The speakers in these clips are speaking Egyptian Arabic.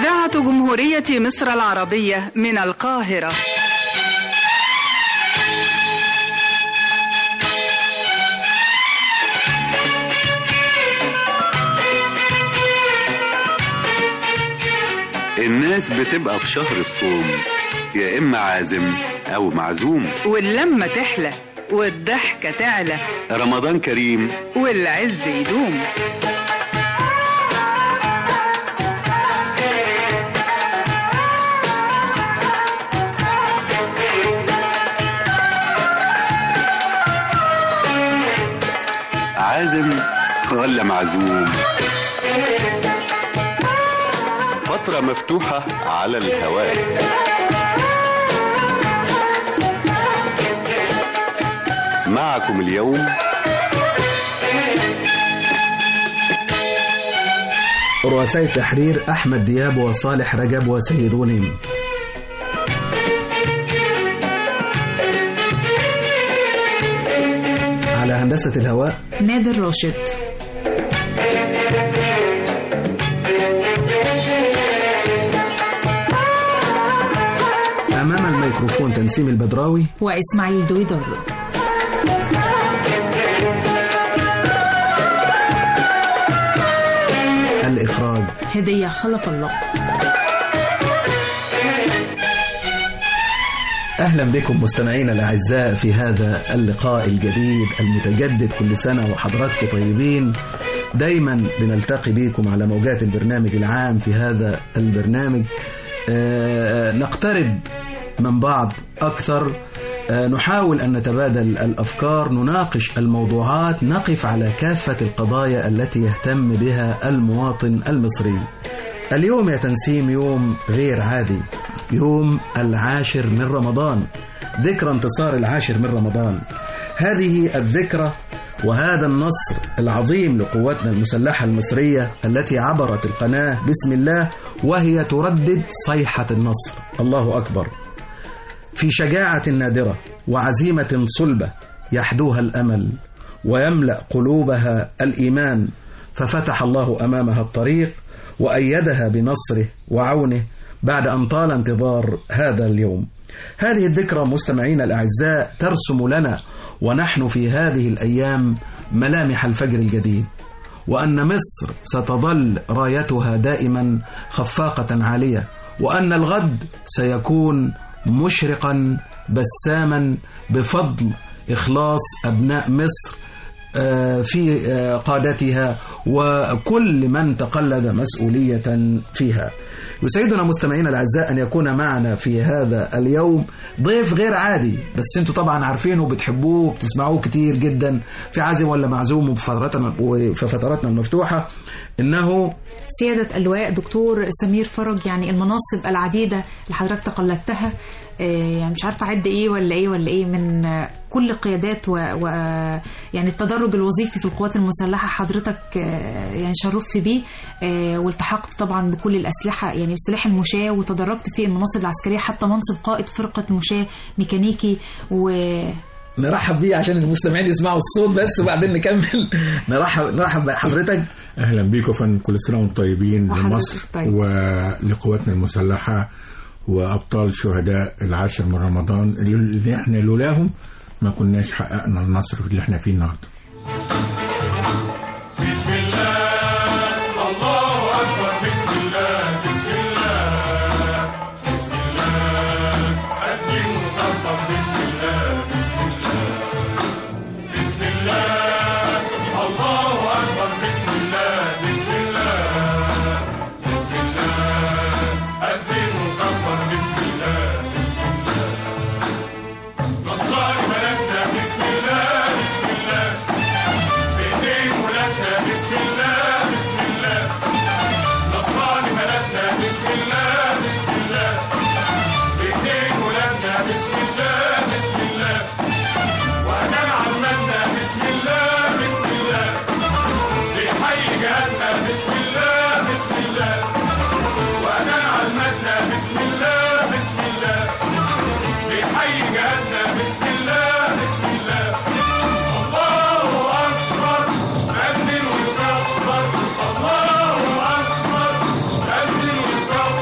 إذاعة جمهورية مصر العربية من القاهرة الناس بتبقى في شهر الصوم يا إما عازم أو معزوم واللمة تحلى والضحكة تعلى رمضان كريم والعز يدوم عازم ولا معزوم فترة مفتوحة على الهواء معكم اليوم رؤساء التحرير أحمد دياب وصالح رجب وسيد غنيم على هندسة الهواء نادر راشد أمام الميكروفون تنسيم البدراوي وإسماعيل دويدار الإخراج هدية خلف الله أهلا بكم مستمعينا الأعزاء في هذا اللقاء الجديد المتجدد كل سنة وحضراتكم طيبين دايما بنلتقي بكم على موجات البرنامج العام في هذا البرنامج آه، نقترب من بعض أكثر آه، نحاول أن نتبادل الأفكار نناقش الموضوعات نقف على كافة القضايا التي يهتم بها المواطن المصري اليوم يا تنسيم يوم غير عادي يوم العاشر من رمضان ذكرى انتصار العاشر من رمضان هذه الذكرى وهذا النصر العظيم لقواتنا المسلحة المصرية التي عبرت القناة بسم الله وهي تردد صيحة النصر الله أكبر في شجاعة نادرة وعزيمة صلبة يحدوها الأمل ويملأ قلوبها الإيمان ففتح الله أمامها الطريق وأيدها بنصره وعونه بعد أن طال انتظار هذا اليوم هذه الذكرى مستمعينا الأعزاء ترسم لنا ونحن في هذه الأيام ملامح الفجر الجديد وأن مصر ستظل رايتها دائما خفاقة عالية وأن الغد سيكون مشرقا بساما بفضل إخلاص أبناء مصر آه، في آه، قادتها وكل من تقلد مسؤولية فيها يسعدنا مستمعينا الأعزاء أن يكون معنا في هذا اليوم ضيف غير عادي بس انتوا طبعا عارفينه وبتحبوه وبتسمعوه كتير جدا في عازم ولا معزوم وفي فتراتنا وفي فتراتنا المفتوحة إنه سيادة اللواء دكتور سمير فرج يعني المناصب العديدة اللي حضرتك تقلدتها آه، يعني مش عارفة أعد إيه ولا إيه ولا إيه من آه، كل القيادات و, و يعني التدرج الوظيفي في القوات المسلحة حضرتك آه، يعني شرفت بيه آه، والتحقت طبعا بكل الأسلحة يعني سلاح المشاة وتدرجت في المناصب العسكرية حتى منصب قائد فرقة مشاة ميكانيكي و نرحب بيه عشان المستمعين يسمعوا الصوت بس وبعدين نكمل نرحب نرحب بحضرتك اهلا بيكم فن كل سنه وانتم طيبين وحضرتك لمصر طيب. ولقواتنا المسلحه وابطال شهداء العاشر من رمضان اللي احنا لولاهم ما كناش حققنا النصر اللي احنا فيه النهارده بسم الله الله أكبر بسم الله بسم الله بسم الله أسلم وكبر بسم الله بسم الله بسم الله الله أكبر بسم الله بسم الله بسم الله أسلم وكبر بسم الله بسم الله نصراني ملكنا بسم الله بسم الله بإيدين ولادنا بسم الله بسم الله نصراني بلدنا بسم الله بسم الله بإيدين ولادنا بسم الله بسم الله وأذان عمتنا بسم الله بسم الله بيحيي جهادنا بسم الله بسم الله وأذان عمتنا بسم الله بسم الله بيحيي جهادنا بسم الله بسم الله الله أكبر أذن ويكبر الله أكبر أذن ويكبر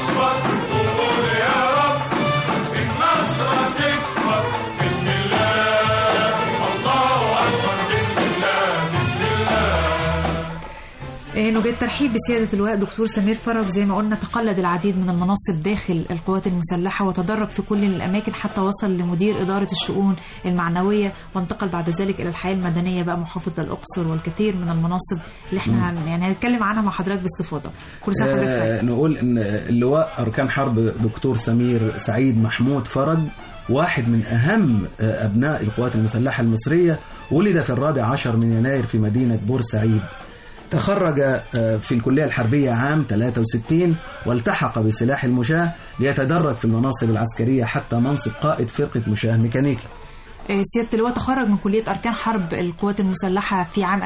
وبالترحيب بسيادة اللواء دكتور سمير فرج زي ما قلنا تقلد العديد من المناصب داخل القوات المسلحة وتدرج في كل الأماكن حتى وصل لمدير إدارة الشؤون المعنوية وانتقل بعد ذلك إلى الحياة المدنية بقى محافظ الأقصر والكثير من المناصب اللي احنا هن يعني هنتكلم عنها مع حضرتك باستفاضة كل سنة وحضرتك آه بخير. نقول ان اللواء اركان حرب دكتور سمير سعيد محمود فرج واحد من اهم آه، ابناء القوات المسلحه المصريه ولد في الرابع عشر من يناير في مدينه بورسعيد تخرج آه، في الكليه الحربيه عام 63 والتحق بسلاح المشاة ليتدرج في المناصب العسكريه حتى منصب قائد فرقه مشاة ميكانيكي آه، سيادة اللواء تخرج من كلية أركان حرب القوات المسلحة في عام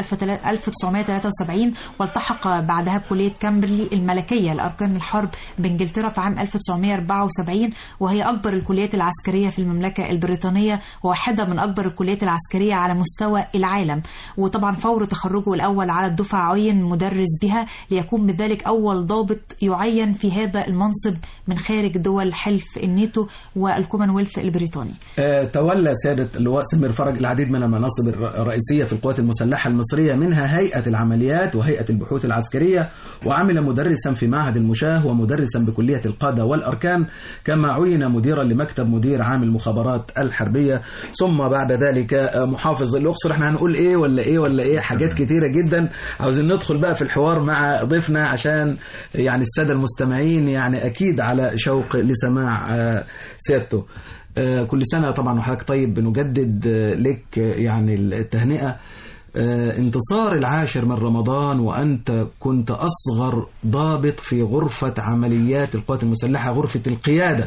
1973 والتحق بعدها بكلية كامبرلي الملكية لأركان الحرب بإنجلترا في عام 1974 وهي أكبر الكليات العسكرية في المملكة البريطانية وواحدة من أكبر الكليات العسكرية على مستوى العالم وطبعا فور تخرجه الأول على الدفعة عين مدرس بها ليكون بذلك أول ضابط يعين في هذا المنصب من خارج دول حلف الناتو والكومنولث البريطاني آه، تولى سيادة اللواء سمير فرج العديد من المناصب الر- الرئيسية في القوات المسلحة المصرية منها هيئة العمليات وهيئة البحوث العسكرية وعمل مدرسا في معهد المشاة ومدرسا بكلية القادة والأركان كما عين مديرا لمكتب مدير عام المخابرات الحربية ثم بعد ذلك آه، محافظ الأقصر احنا هنقول ايه ولا ايه ولا ايه حاجات كتيرة جدا عاوزين ندخل بقى في الحوار مع ضيفنا عشان يعني السادة المستمعين يعني أكيد على شوق لسماع آه، سيادته آه، كل سنة طبعا وحضرتك طيب بنجدد آه، لك آه، يعني التهنئة آه، انتصار العاشر من رمضان وأنت كنت أصغر ضابط في غرفة عمليات القوات المسلحة غرفة القيادة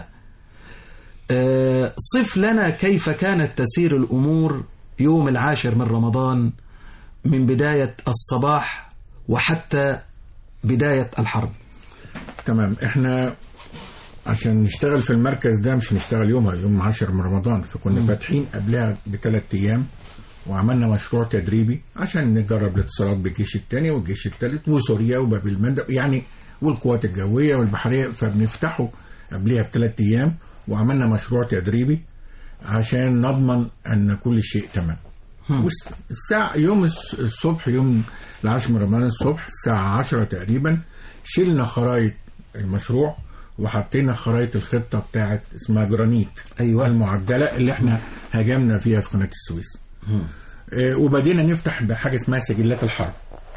آه، صف لنا كيف كانت تسير الأمور يوم العاشر من رمضان من بداية الصباح وحتى بداية الحرب تمام احنا عشان نشتغل في المركز ده مش هنشتغل يومها يوم 10 من رمضان فكنا فاتحين قبلها بثلاث ايام وعملنا مشروع تدريبي عشان نجرب الاتصالات بالجيش الثاني والجيش الثالث وسوريا وباب المندب يعني والقوات الجويه والبحريه فبنفتحه قبلها بثلاث ايام وعملنا مشروع تدريبي عشان نضمن ان كل شيء تمام والس- الساعة يوم الس- الصبح يوم العاشر من رمضان الصبح الساعة عشرة تقريبا شلنا خرايط المشروع وحطينا خرايط الخطة بتاعت اسمها جرانيت أيوة. المعدلة اللي احنا هاجمنا فيها في قناة السويس آه، وبدينا نفتح بحاجة اسمها سجلات الحرب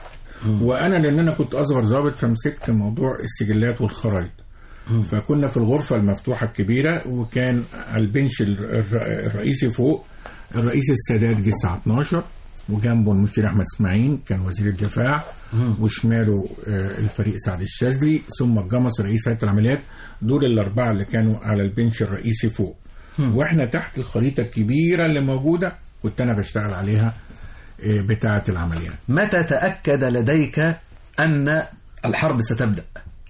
وانا لان انا كنت اصغر ضابط فمسكت موضوع السجلات والخرايط فكنا في الغرفة المفتوحة الكبيرة وكان على البنش الر- الر- الرئيسي فوق الرئيس السادات جه الساعة 12 وجنبه المشير أحمد إسماعيل كان وزير الدفاع وشماله آه، الفريق سعد الشاذلي ثم الجمص رئيس هيئة العمليات دول الأربعة اللي كانوا على البنش الرئيسي فوق واحنا تحت الخريطة الكبيرة اللي موجودة كنت أنا بشتغل عليها آه، بتاعة العمليات متى تأكد لديك أن الحرب ستبدأ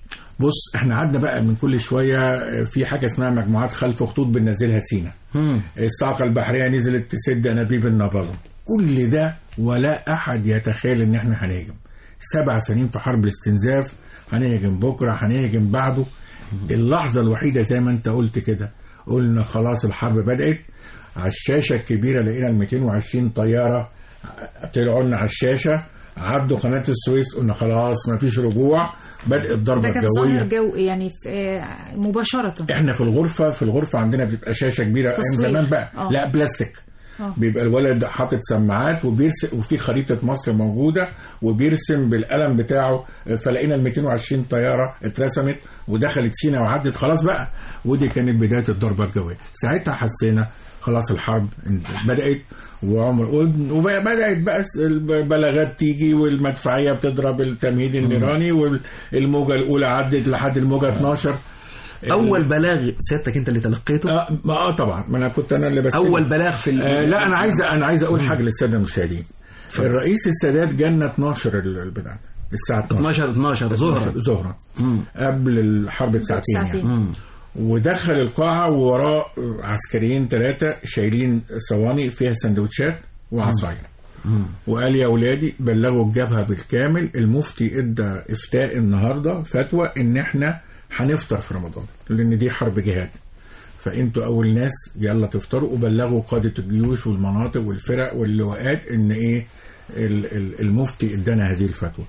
بص احنا قعدنا بقى من كل شوية آه، في حاجة اسمها مجموعات خلف خطوط بننزلها سينا مم. الصاعقة البحرية نزلت تسد أنابيب النابلم كل ده ولا أحد يتخيل إن إحنا هنهاجم سبع سنين في حرب الاستنزاف هنهاجم بكرة هنهاجم بعده اللحظة الوحيدة زي ما أنت قلت كده قلنا خلاص الحرب بدأت على الشاشة الكبيرة لقينا ال 220 طيارة طلعوا لنا على الشاشة عدوا قناة السويس قلنا خلاص مفيش رجوع بدأت الضربة ده كان ظاهر الجوية جو يعني في آه، مباشرة احنا في الغرفه في الغرفه عندنا بتبقى شاشه كبيره ايام تصوير. زمان بقى آه. لا بلاستيك آه. بيبقى الولد حاطط سماعات وبيرسم وفي خريطه مصر موجوده وبيرسم بالقلم بتاعه فلقينا ال 220 طياره اترسمت ودخلت سينا وعدت خلاص بقى ودي كانت بدايه الضربه الجويه ساعتها حسينا خلاص الحرب بدات وعمر وبدات بقى البلاغات تيجي والمدفعيه بتضرب التمهيد النيراني والموجه الاولى عدت لحد الموجه 12 أول بلاغ سيادتك أنت اللي تلقيته اه ما اه طبعا ما انا كنت انا اللي بس أول بلاغ في ال- آه لا انا عايز انا عايز اقول حاجه للساده المشاهدين الرئيس السادات جالنا 12 ال- البتاع ده، الساعه 12 12 12 ظهرا ظهرا قبل الحرب بساعتين ساعتين. يعني ودخل القاعه ووراه عسكريين ثلاثه شايلين صواني فيها سندوتشات وعصاير وقال يا اولادي بلغوا الجبهه بالكامل المفتي ادى افتاء النهارده فتوى ان احنا هنفطر في رمضان لان دي حرب جهاد فانتوا اول ناس يلا تفطروا وبلغوا قاده الجيوش والمناطق والفرق واللواءات ان ايه ال- ال- المفتي ادانا هذه الفتوى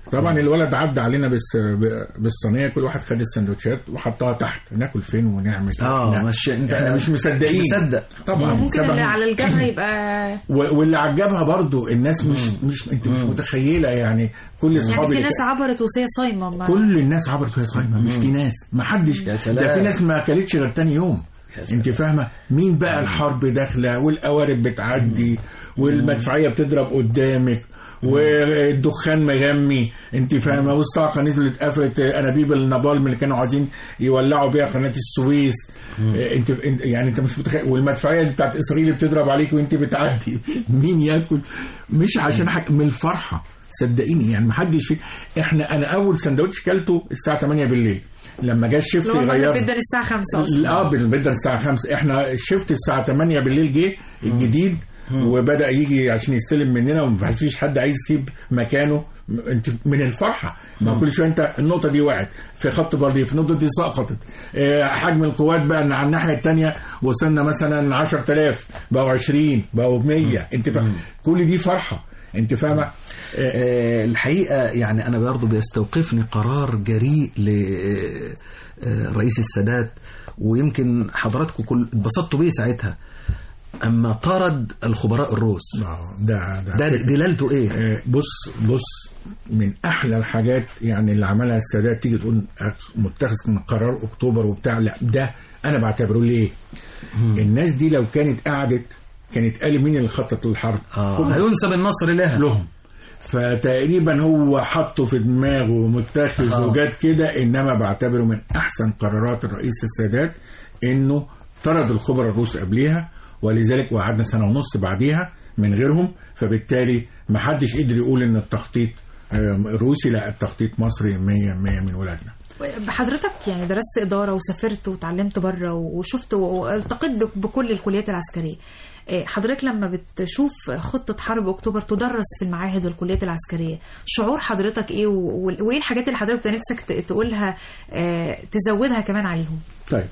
طبعا الولد عدى علينا بس ب- بالصينيه كل واحد خد السندوتشات وحطها تحت ناكل فين ونعمل إيه؟ اه لا. مش انت احنا مش مصدقين مش مصدق طبعا ممكن سبب- اللي على الجبهه يبقى و- واللي عجبها برضو الناس مش مش انت مش متخيله يعني كل يعني اصحابي في اللي ناس عبرت وهي صايمه ما- كل الناس عبرت وهي صايمه مش في ناس ما حدش يا سلام. ده في ناس ما اكلتش غير تاني يوم انت فاهمه مين بقى الحرب داخله والقوارب بتعدي والمدفعيه بتضرب قدامك والدخان مغمي انت فاهمه والصاعقه نزلت قفلت انابيب النابالم اللي كانوا عايزين يولعوا بيها قناه السويس انت انت- يعني انت مش متخيل والمدفعيه اللي بتاعت اسرائيل اللي بتضرب عليك وانت بتعدي مين ياكل مش عشان حاجه من الفرحه صدقيني يعني محدش فيك احنا انا اول سندوتش كلته الساعه 8 بالليل لما جه الشيفت اللي هو المغرب يغير بيبدا الساعه 5 اصلا اه بنبدا الساعه 5 احنا الشيفت الساعه 8 بالليل جه الجديد وبدا يجي عشان يستلم مننا وما فيش حد عايز يسيب مكانه م- انت من الفرحه ما كل شويه انت النقطه دي وقعت في خط بردي في النقطه دي سقطت آه، حجم القوات بقى إن على الناحيه الثانيه وصلنا مثلا 10000 بقوا 20 بقوا 100 انت فاهم كل دي فرحه انت فاهمه آه، آه، الحقيقة يعني أنا برضو بيستوقفني قرار جريء لرئيس السادات ويمكن حضراتكم كل اتبسطتوا بيه ساعتها أما طرد الخبراء الروس آه، ده ده ده دلالته إيه؟ آه، بص بص من احلى الحاجات يعني اللي عملها السادات تيجي تقول أخ- متخذ من قرار اكتوبر وبتاع لا ده انا بعتبره ليه الناس دي لو كانت قعدت كانت قال مين اللي خطط للحرب آه. هينسب النصر لها لهم فتقريبا هو حطه في دماغه متخذ آه. وجات كده انما بعتبره من احسن قرارات الرئيس السادات انه طرد الخبراء الروس قبليها ولذلك وقعدنا سنه ونص بعديها من غيرهم فبالتالي ما حدش قدر يقول ان التخطيط آه، روسي لا التخطيط مصري 100 100 من ولادنا حضرتك يعني درست إدارة وسافرت وتعلمت بره وشفت والتقيت بك- بكل الكليات العسكرية إيه، حضرتك لما بتشوف خطة حرب أكتوبر تدرس في المعاهد والكليات العسكرية شعور حضرتك إيه و- و- وإيه الحاجات اللي حضرتك بتبقى نفسك ت- تقولها آه، تزودها كمان عليهم طيب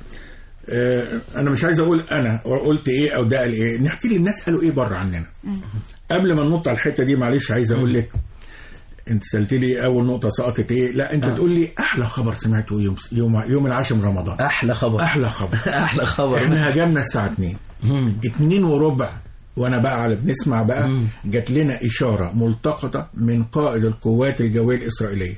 آه، انا مش عايز اقول انا قلت ايه او ده قال ايه نحكي للناس قالوا ايه بره عننا قبل ما ننط على الحته دي معلش عايز اقول لك انت سالت لي اول نقطه سقطت ايه لا انت آه. تقول لي احلى خبر سمعته يوم يوم يوم العاشر من رمضان أحلى خبر احلى خبر أحلى خبر احنا هاجمنا الساعه 2 مم. 2 وربع وانا بقى على بنسمع بقى مم. جات لنا اشاره ملتقطه من قائد القوات الجويه الاسرائيليه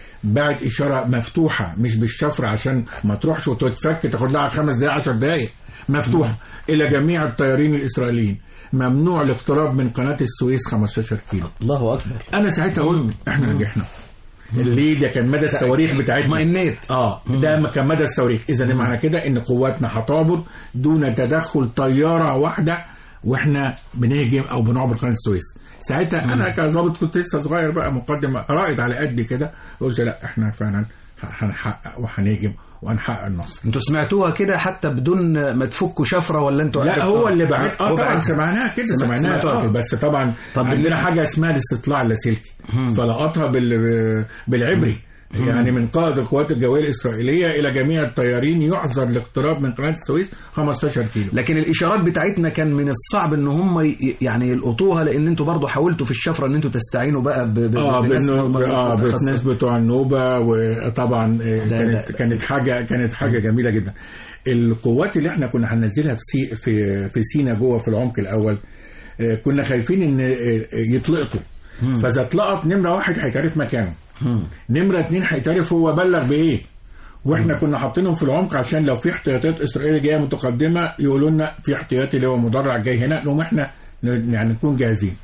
بعت اشاره مفتوحه مش بالشفره عشان ما تروحش وتتفك تاخد لها خمس دقائق 10 دقائق مفتوحه الى جميع الطيارين الاسرائيليين ممنوع الاقتراب من قناه السويس 15 كيلو الله أكبر انا ساعتها قلت احنا نجحنا اللي ده كان مدى الصواريخ بتاعتنا اطمئنيت اه ده كان مدى الصواريخ اذا معنى كده ان قواتنا هتعبر دون تدخل طياره واحده واحنا بنهجم او بنعبر قناه السويس ساعتها انا كظابط كنت لسه صغير بقى مقدم رائد على قد كده قلت لا احنا فعلا هنحقق وهنهجم وهنحقق النصر انتوا سمعتوها كده حتى بدون ما تفكوا شفره ولا انتوا لا عرفتوا؟ هو اللي بعد اه هو طبعا بعد. سمعناها كده سمع- سمعناها سمعتوها آه كده. بس طبعا طب طب عندنا ال- حاجه اسمها الاستطلاع اللاسلكي فلقطها بال بالعبري يعني من قائد القوات الجويه الاسرائيليه الى جميع الطيارين يحظر الاقتراب من قناه السويس 15 كيلو لكن الاشارات بتاعتنا كان من الصعب ان هم ي- يعني يلقطوها لان انتوا برضو حاولتوا في الشفره ان انتوا تستعينوا بقى ب... ب... اه بناس بالنسبه اه متخصصة. بالناس بتوع النوبه وطبعا آه، ده- كانت ده- كانت حاجه كانت حاجه جميله جدا القوات اللي احنا كنا هننزلها في سي في في سينا جوه في العمق الاول آه، كنا خايفين ان آه، يتلقطوا فاذا اتلقط نمره واحد هيتعرف مكانه مم. نمره اتنين هيتعرف هو بلغ بايه واحنا كنا حاطينهم في العمق عشان لو في احتياطات اسرائيليه جايه متقدمه يقولوا لنا في احتياطي اللي هو مدرع جاي هنا نقوم احنا ن- يعني نكون جاهزين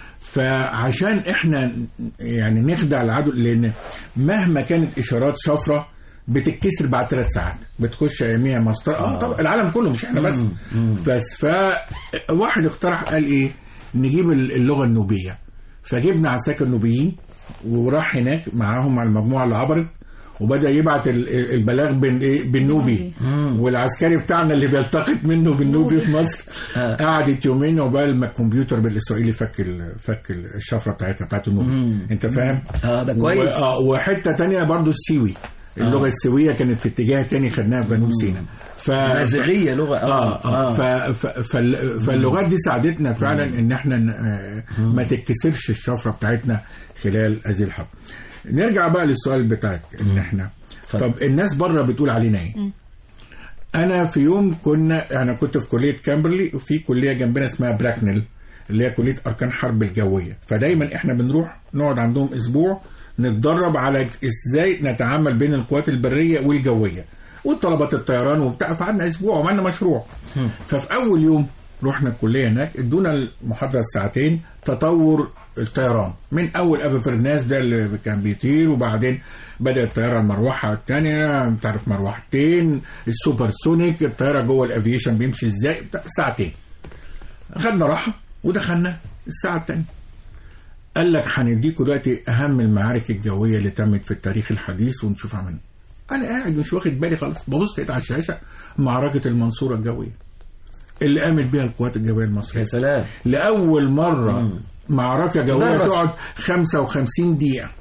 فعشان احنا يعني نخدع العدو لان مهما كانت اشارات شفره بتتكسر بعد ثلاث ساعات بتخش اياميها مسطره اه طبعا العالم كله مش احنا بس بس فواحد اقترح قال ايه نجيب اللغه النوبيه فجبنا عساكر نوبيين وراح هناك معاهم مع المجموعه اللي عبرت وبدا يبعت ال- ال- البلاغ بال- إيه؟ بالنوبي والعسكري بتاعنا اللي بيلتقط منه بالنوبي في مصر آه. قعدت يومين عقبال ما الكمبيوتر بالاسرائيلي فك ال- فك الشفره بتاعتها بتاعت النوبي انت فاهم؟ اه ده كويس و- آه، وحته تانية برضو السيوي اللغه السويه كانت في اتجاه تاني خدناها في جنوب سيناء ف نازغيه لغه اه اه ف... ف... فال... فاللغات دي ساعدتنا فعلا ان احنا ن- آه، ما تتكسرش الشفره بتاعتنا خلال هذه الحرب نرجع بقى للسؤال بتاعك ان احنا اتفضل. طب الناس بره بتقول علينا ايه انا في يوم كنا انا كنت في كليه كامبرلي وفي كليه جنبنا اسمها براكنل اللي هي كليه اركان حرب الجويه فدايما احنا بنروح نقعد عندهم اسبوع نتدرب على ازاي نتعامل بين القوات البريه والجويه وطلبات الطيران وبتاع فقعدنا اسبوع وعملنا مشروع ففي اول يوم رحنا الكليه هناك ادونا المحاضره الساعتين تطور الطيران من اول ابو فرناس ده اللي كان بيطير وبعدين بدا الطياره المروحه الثانيه انت عارف مروحتين السوبر سونيك الطياره جوه الافيشن بيمشي ازاي بتاع ساعتين خدنا راحه ودخلنا الساعه الثانيه قال لك هنديكوا دلوقتي اهم المعارك الجويه اللي تمت في التاريخ الحديث ونشوفها منه انا قاعد مش واخد بالي خالص ببص لقيت على الشاشه معركه المنصوره الجويه اللي قامت بيها القوات الجويه المصريه يا سلام لاول مره معركه جويه درس. تقعد 55 دقيقه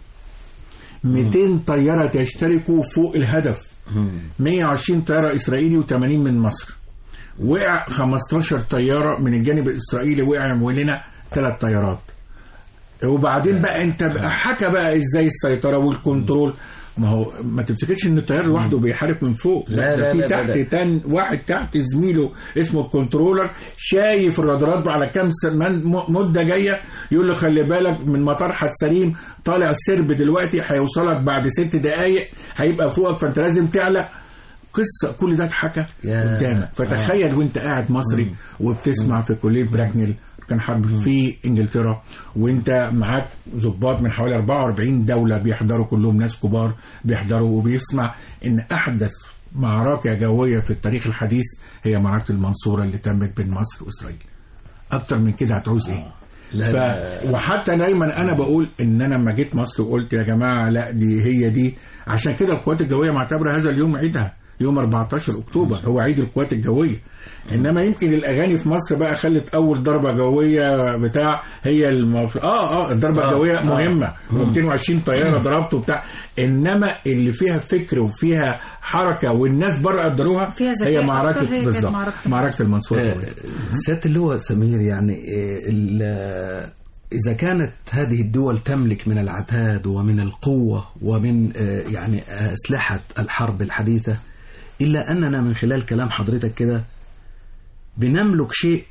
200 طياره تشتركوا فوق الهدف 120 طياره اسرائيلي و80 من مصر وقع 15 طياره من الجانب الاسرائيلي وقع مولنا ثلاث طيارات وبعدين بقى انت بقى حكى بقى ازاي السيطره والكنترول ما هو ما تفتكرش ان الطيار لوحده بيحارب من فوق لا، ده لا، في لا، تحت لا، لا. تان واحد تحت زميله اسمه الكنترولر شايف الرادارات على كام س- من- م- مده جايه يقول له خلي بالك من مطار حد سليم طالع سرب دلوقتي هيوصلك بعد ست دقائق هيبقى فوقك فانت لازم تعلى قصه كل ده اتحكى يا. قدامك فتخيل وانت قاعد مصري وبتسمع في كليه براكنيل كان حرب في انجلترا وانت معاك ضباط من حوالي 44 دوله بيحضروا كلهم ناس كبار بيحضروا وبيسمع ان احدث معركه جويه في التاريخ الحديث هي معركه المنصوره اللي تمت بين مصر واسرائيل اكتر من كده هتعوز ايه لا، ف... لا. وحتى دايما انا بقول ان انا لما جيت مصر وقلت يا جماعه لا دي هي دي عشان كده القوات الجويه معتبره هذا اليوم عيدها يوم 14 اكتوبر هو عيد القوات الجويه انما يمكن الاغاني في مصر بقى خلت اول ضربه جويه بتاع هي المف... اه اه الضربه آه، الجويه آه. مهمه و220 طياره ضربته وبتاع انما اللي فيها فكر وفيها حركه والناس بره قدروها فيها ذكاء هي أكتر، معركه هي كانت بالظبط معركة معركه المنصوره آه، الجويه سيادة اللواء سمير يعني آه، ال- إذا كانت هذه الدول تملك من العتاد ومن القوة ومن آه، يعني أسلحة الحرب الحديثة إلا أننا من خلال كلام حضرتك كده بنملك شيء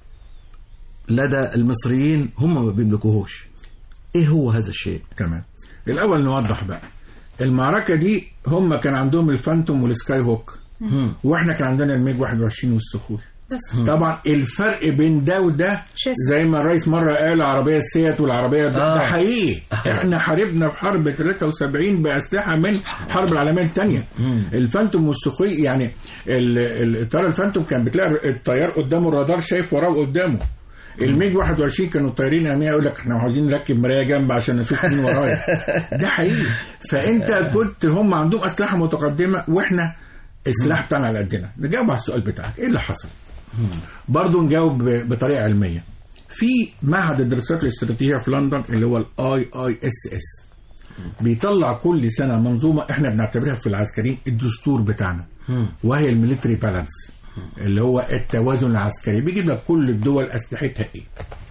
لدى المصريين هم ما بيملكوهوش إيه هو هذا الشيء؟ تمام الاول نوضح بقى المعركه دي هم كان عندهم الفانتوم والسكاي هوك مم. واحنا كان عندنا الميج 21 والسخوي بس طبعا الفرق بين ده وده شاسع. زي ما الرئيس مره قال العربيه السيات والعربيه ده, آه. ده حقيقي احنا حاربنا في حرب 73 باسلحه من الحرب العالميه الثانيه الفانتوم والسخوي يعني ال- ال- الطياره الفانتوم كان بتلاقي الطيار قدامه الرادار شايف وراه قدامه الميج 21 كانوا طايرين امنيه يقول لك احنا عاوزين نركب مرايه جنب عشان نشوف مين ورايا ده حقيقي فانت كنت هم عندهم اسلحه متقدمه واحنا السلاح بتاعنا على قدنا نجاوب على السؤال بتاعك ايه اللي حصل برضه نجاوب ب- بطريقه علميه في معهد الدراسات الاستراتيجيه في لندن اللي هو الاي اي اس اس بيطلع كل سنه منظومه احنا بنعتبرها في العسكريين الدستور بتاعنا وهي الميليتري بالانس اللي هو التوازن العسكري بيجيب لك كل الدول اسلحتها ايه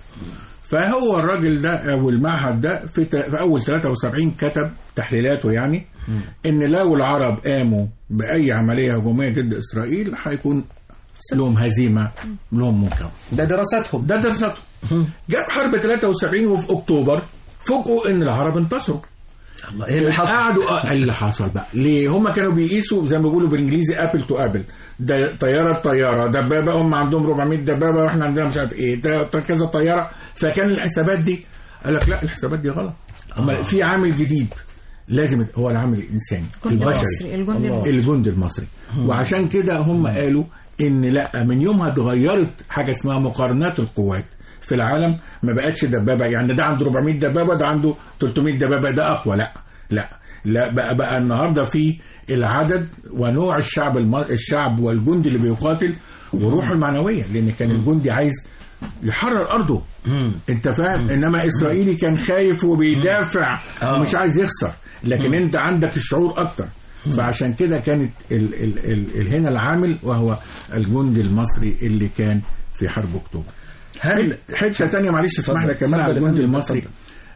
فهو الراجل ده او المعهد ده في, ت- في اول 73 كتب تحليلاته يعني ان لو العرب قاموا باي عمليه هجوميه ضد اسرائيل هيكون لهم هزيمه لهم منكر ده دراستهم ده دراسته جاب حرب 73 وفي اكتوبر فوجئوا ان العرب انتصروا الله إيه اللي حصل؟ قعدوا آه، اللي حصل بقى ليه هم كانوا بيقيسوا زي ما بيقولوا بالانجليزي ابل تو ابل ده طياره طياره دبابه هم عندهم 400 دبابه واحنا عندنا مش عارف ايه ده ده كذا طياره فكان الحسابات دي قال لك لا الحسابات دي غلط أما في عامل جديد لازم هو العامل الانساني الجندي البشري المصري الجندي الله. المصري الجندي المصري وعشان كده هم قالوا ان لا من يومها اتغيرت حاجه اسمها مقارنات القوات في العالم ما بقتش دبابه يعني ده عنده 400 دبابه ده عنده 300 دبابه ده اقوى لا لا لا بقى بقى النهارده في العدد ونوع الشعب الم... الشعب والجندي اللي بيقاتل وروحه المعنويه لان كان الجندي عايز يحرر ارضه انت فاهم انما اسرائيلي كان خايف وبيدافع آه. ومش عايز يخسر لكن انت عندك الشعور اكتر فعشان كده كانت ال ال ال ال هنا العامل وهو الجندي المصري اللي كان في حرب اكتوبر هل حته تانية معلش اسمح لي اتفضل، كمان على اتفضل يا الجندي فندم، المصري اتفضل.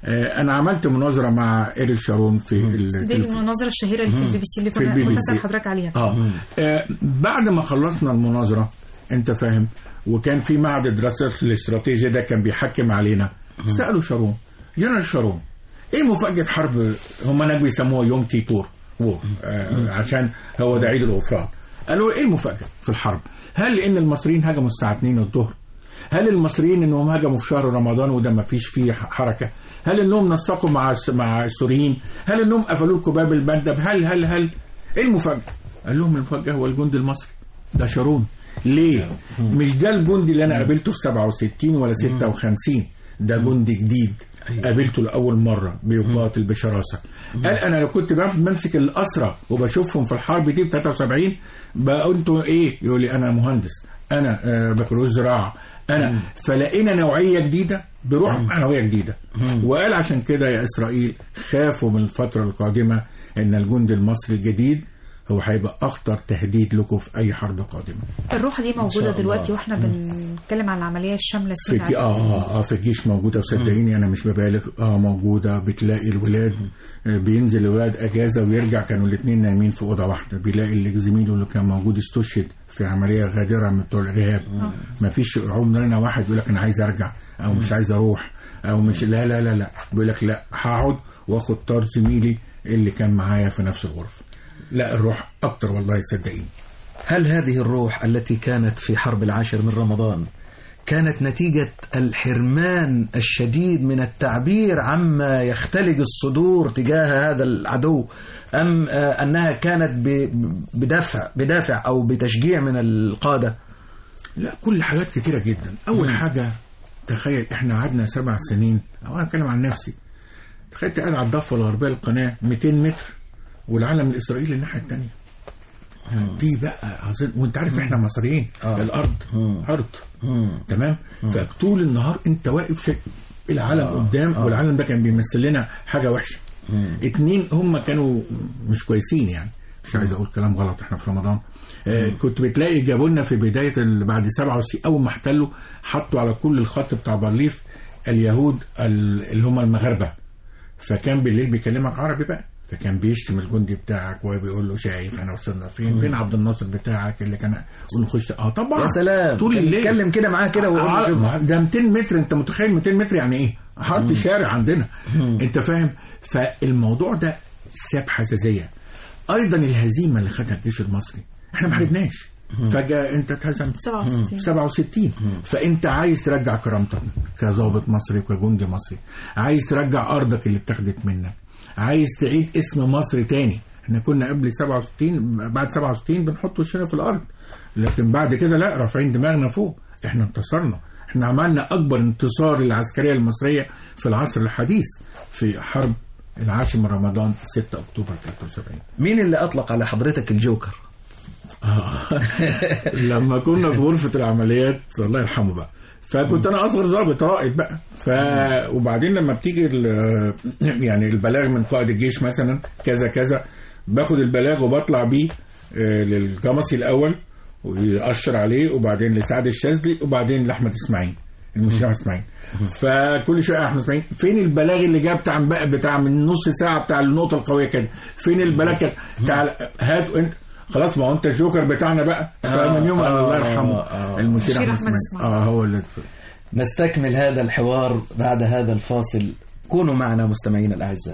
آه، انا عملت مناظره مع ايريل شارون في ال- دي المناظره الشهيره اللي في البي بي سي اللي في كنا البي بي كنت سي. اسال حضرتك عليها اه آه، بعد ما خلصنا المناظره انت فاهم وكان في معهد الدراسات الاستراتيجيه ده كان بيحكم علينا سالوا شارون جنرال شارون ايه مفاجاه حرب هم هناك بيسموها يوم كيبور وور آه عشان هو ده عيد الغفران قالوا ايه المفاجاه في الحرب هل ان المصريين هجموا الساعه 2 الظهر هل المصريين انهم هجموا في شهر رمضان وده ما فيش فيه حركه هل انهم نسقوا مع الس- مع السوريين هل انهم قفلوا لكم باب المندب هل هل هل ايه المفاجاه قال لهم المفاجاه هو الجندي المصري ده شارون ليه مش ده الجندي اللي انا قابلته في 67 ولا 56 ده جندي جديد قابلته لاول مره بيقاتل بشراسه قال انا لو كنت بعمل- بمسك الاسرى وبشوفهم في الحرب دي في 73 بقى انتوا ايه يقول لي انا مهندس انا آه، بكالوريوس زراعه انا فلقينا نوعيه جديده بروح معنويه جديده وقال عشان كده يا اسرائيل خافوا من الفتره القادمه ان الجندي المصري الجديد هو هيبقى اخطر تهديد لكم في اي حرب قادمه الروح دي شاء موجوده الله. دلوقتي واحنا بنتكلم عن العمليه الشامله في الجي... السيناء اه اه اه في الجيش موجوده وصدقيني انا مش ببالغ اه موجوده بتلاقي الولاد آه، بينزل الولاد اجازه ويرجع كانوا الاثنين نايمين في اوضه واحده بيلاقي اللي زميله اللي كان موجود استشهد في عمليه غادره من بتوع الارهاب ما فيش عمرنا واحد يقول لك انا عايز ارجع او مش عايز اروح او مش لا لا لا لا بيقول لك لا هقعد واخد طار زميلي اللي كان معايا في نفس الغرفه لا الروح اكتر والله صدقيني هل هذه الروح التي كانت في حرب العاشر من رمضان كانت نتيجة الحرمان الشديد من التعبير عما يختلج الصدور تجاه هذا العدو أم آه، أنها كانت ب- بدافع بدافع أو بتشجيع من القادة لا كل حاجات كتيرة جدا أول حاجة تخيل إحنا قعدنا سبع سنين أو أنا أتكلم عن نفسي تخيل تقعد على الضفة الغربية للقناة 200 متر والعالم الإسرائيلي الناحية التانية دي بقى عظيم وانت عارف احنا مصريين آه. الارض مم. ارض تمام فطول النهار انت واقف شيء العالم قدام والعالم ده كان بيمثل لنا حاجه وحشه اتنين هم كانوا مش كويسين يعني مش عايز اقول كلام غلط احنا في رمضان آه كنت بتلاقي جابوا لنا في بدايه ال- بعد 67 اول ما احتلوا حطوا على كل الخط بتاع بارليف اليهود ال- اللي هم المغاربه فكان بالليل بيكلمك عربي بقى فكان بيشتم الجندي بتاعك وبيقول له شايف احنا وصلنا فين فين عبد الناصر بتاعك اللي كان يقول له خش اه طبعا يا سلام طول كان الليل يتكلم كده معاه كده ويقول له ع- شوف. ما- ده 200 متر انت متخيل 200 متر يعني ايه حاره شارع عندنا انت فاهم فالموضوع ده ساب حساسيه ايضا الهزيمه اللي خدها الجيش المصري احنا ما حاربناش فجاه انت اتهزمت 67 67 فانت عايز ترجع كرامتك كظابط مصري وكجندي مصري عايز ترجع ارضك اللي اتاخدت منك عايز تعيد اسم مصر تاني احنا كنا قبل 67 بعد 67 بنحط وشنا في الارض لكن بعد كده لا رافعين دماغنا فوق احنا انتصرنا احنا عملنا اكبر انتصار للعسكريه المصريه في العصر الحديث في حرب العاشر من رمضان 6 اكتوبر 73 مين اللي أطلق على حضرتك الجوكر لما كنا في غرفة العمليات الله يرحمه بقى فكنت انا اصغر ضابط رائد بقى ف وبعدين لما بتيجي ال- يعني البلاغ من قائد الجيش مثلا كذا كذا باخد البلاغ وبطلع بيه آه، للجمصي الاول ويأشر عليه وبعدين لسعد الشاذلي وبعدين لاحمد اسماعيل المشير احمد اسماعيل فكل شويه احمد اسماعيل فين البلاغ اللي جاب بتاع بقى بتاع من نص ساعه بتاع النقطه القويه كده فين البلاغ كده تعال هات انت خلاص ما هو انت الجوكر بتاعنا بقى فمن يوم آه، الله آه، يرحمه آه. المشير المشير احمد أحمد اسماعيل إسماعيل. اه هو اللي نستكمل هذا الحوار بعد هذا الفاصل كونوا معنا مستمعينا الأعزاء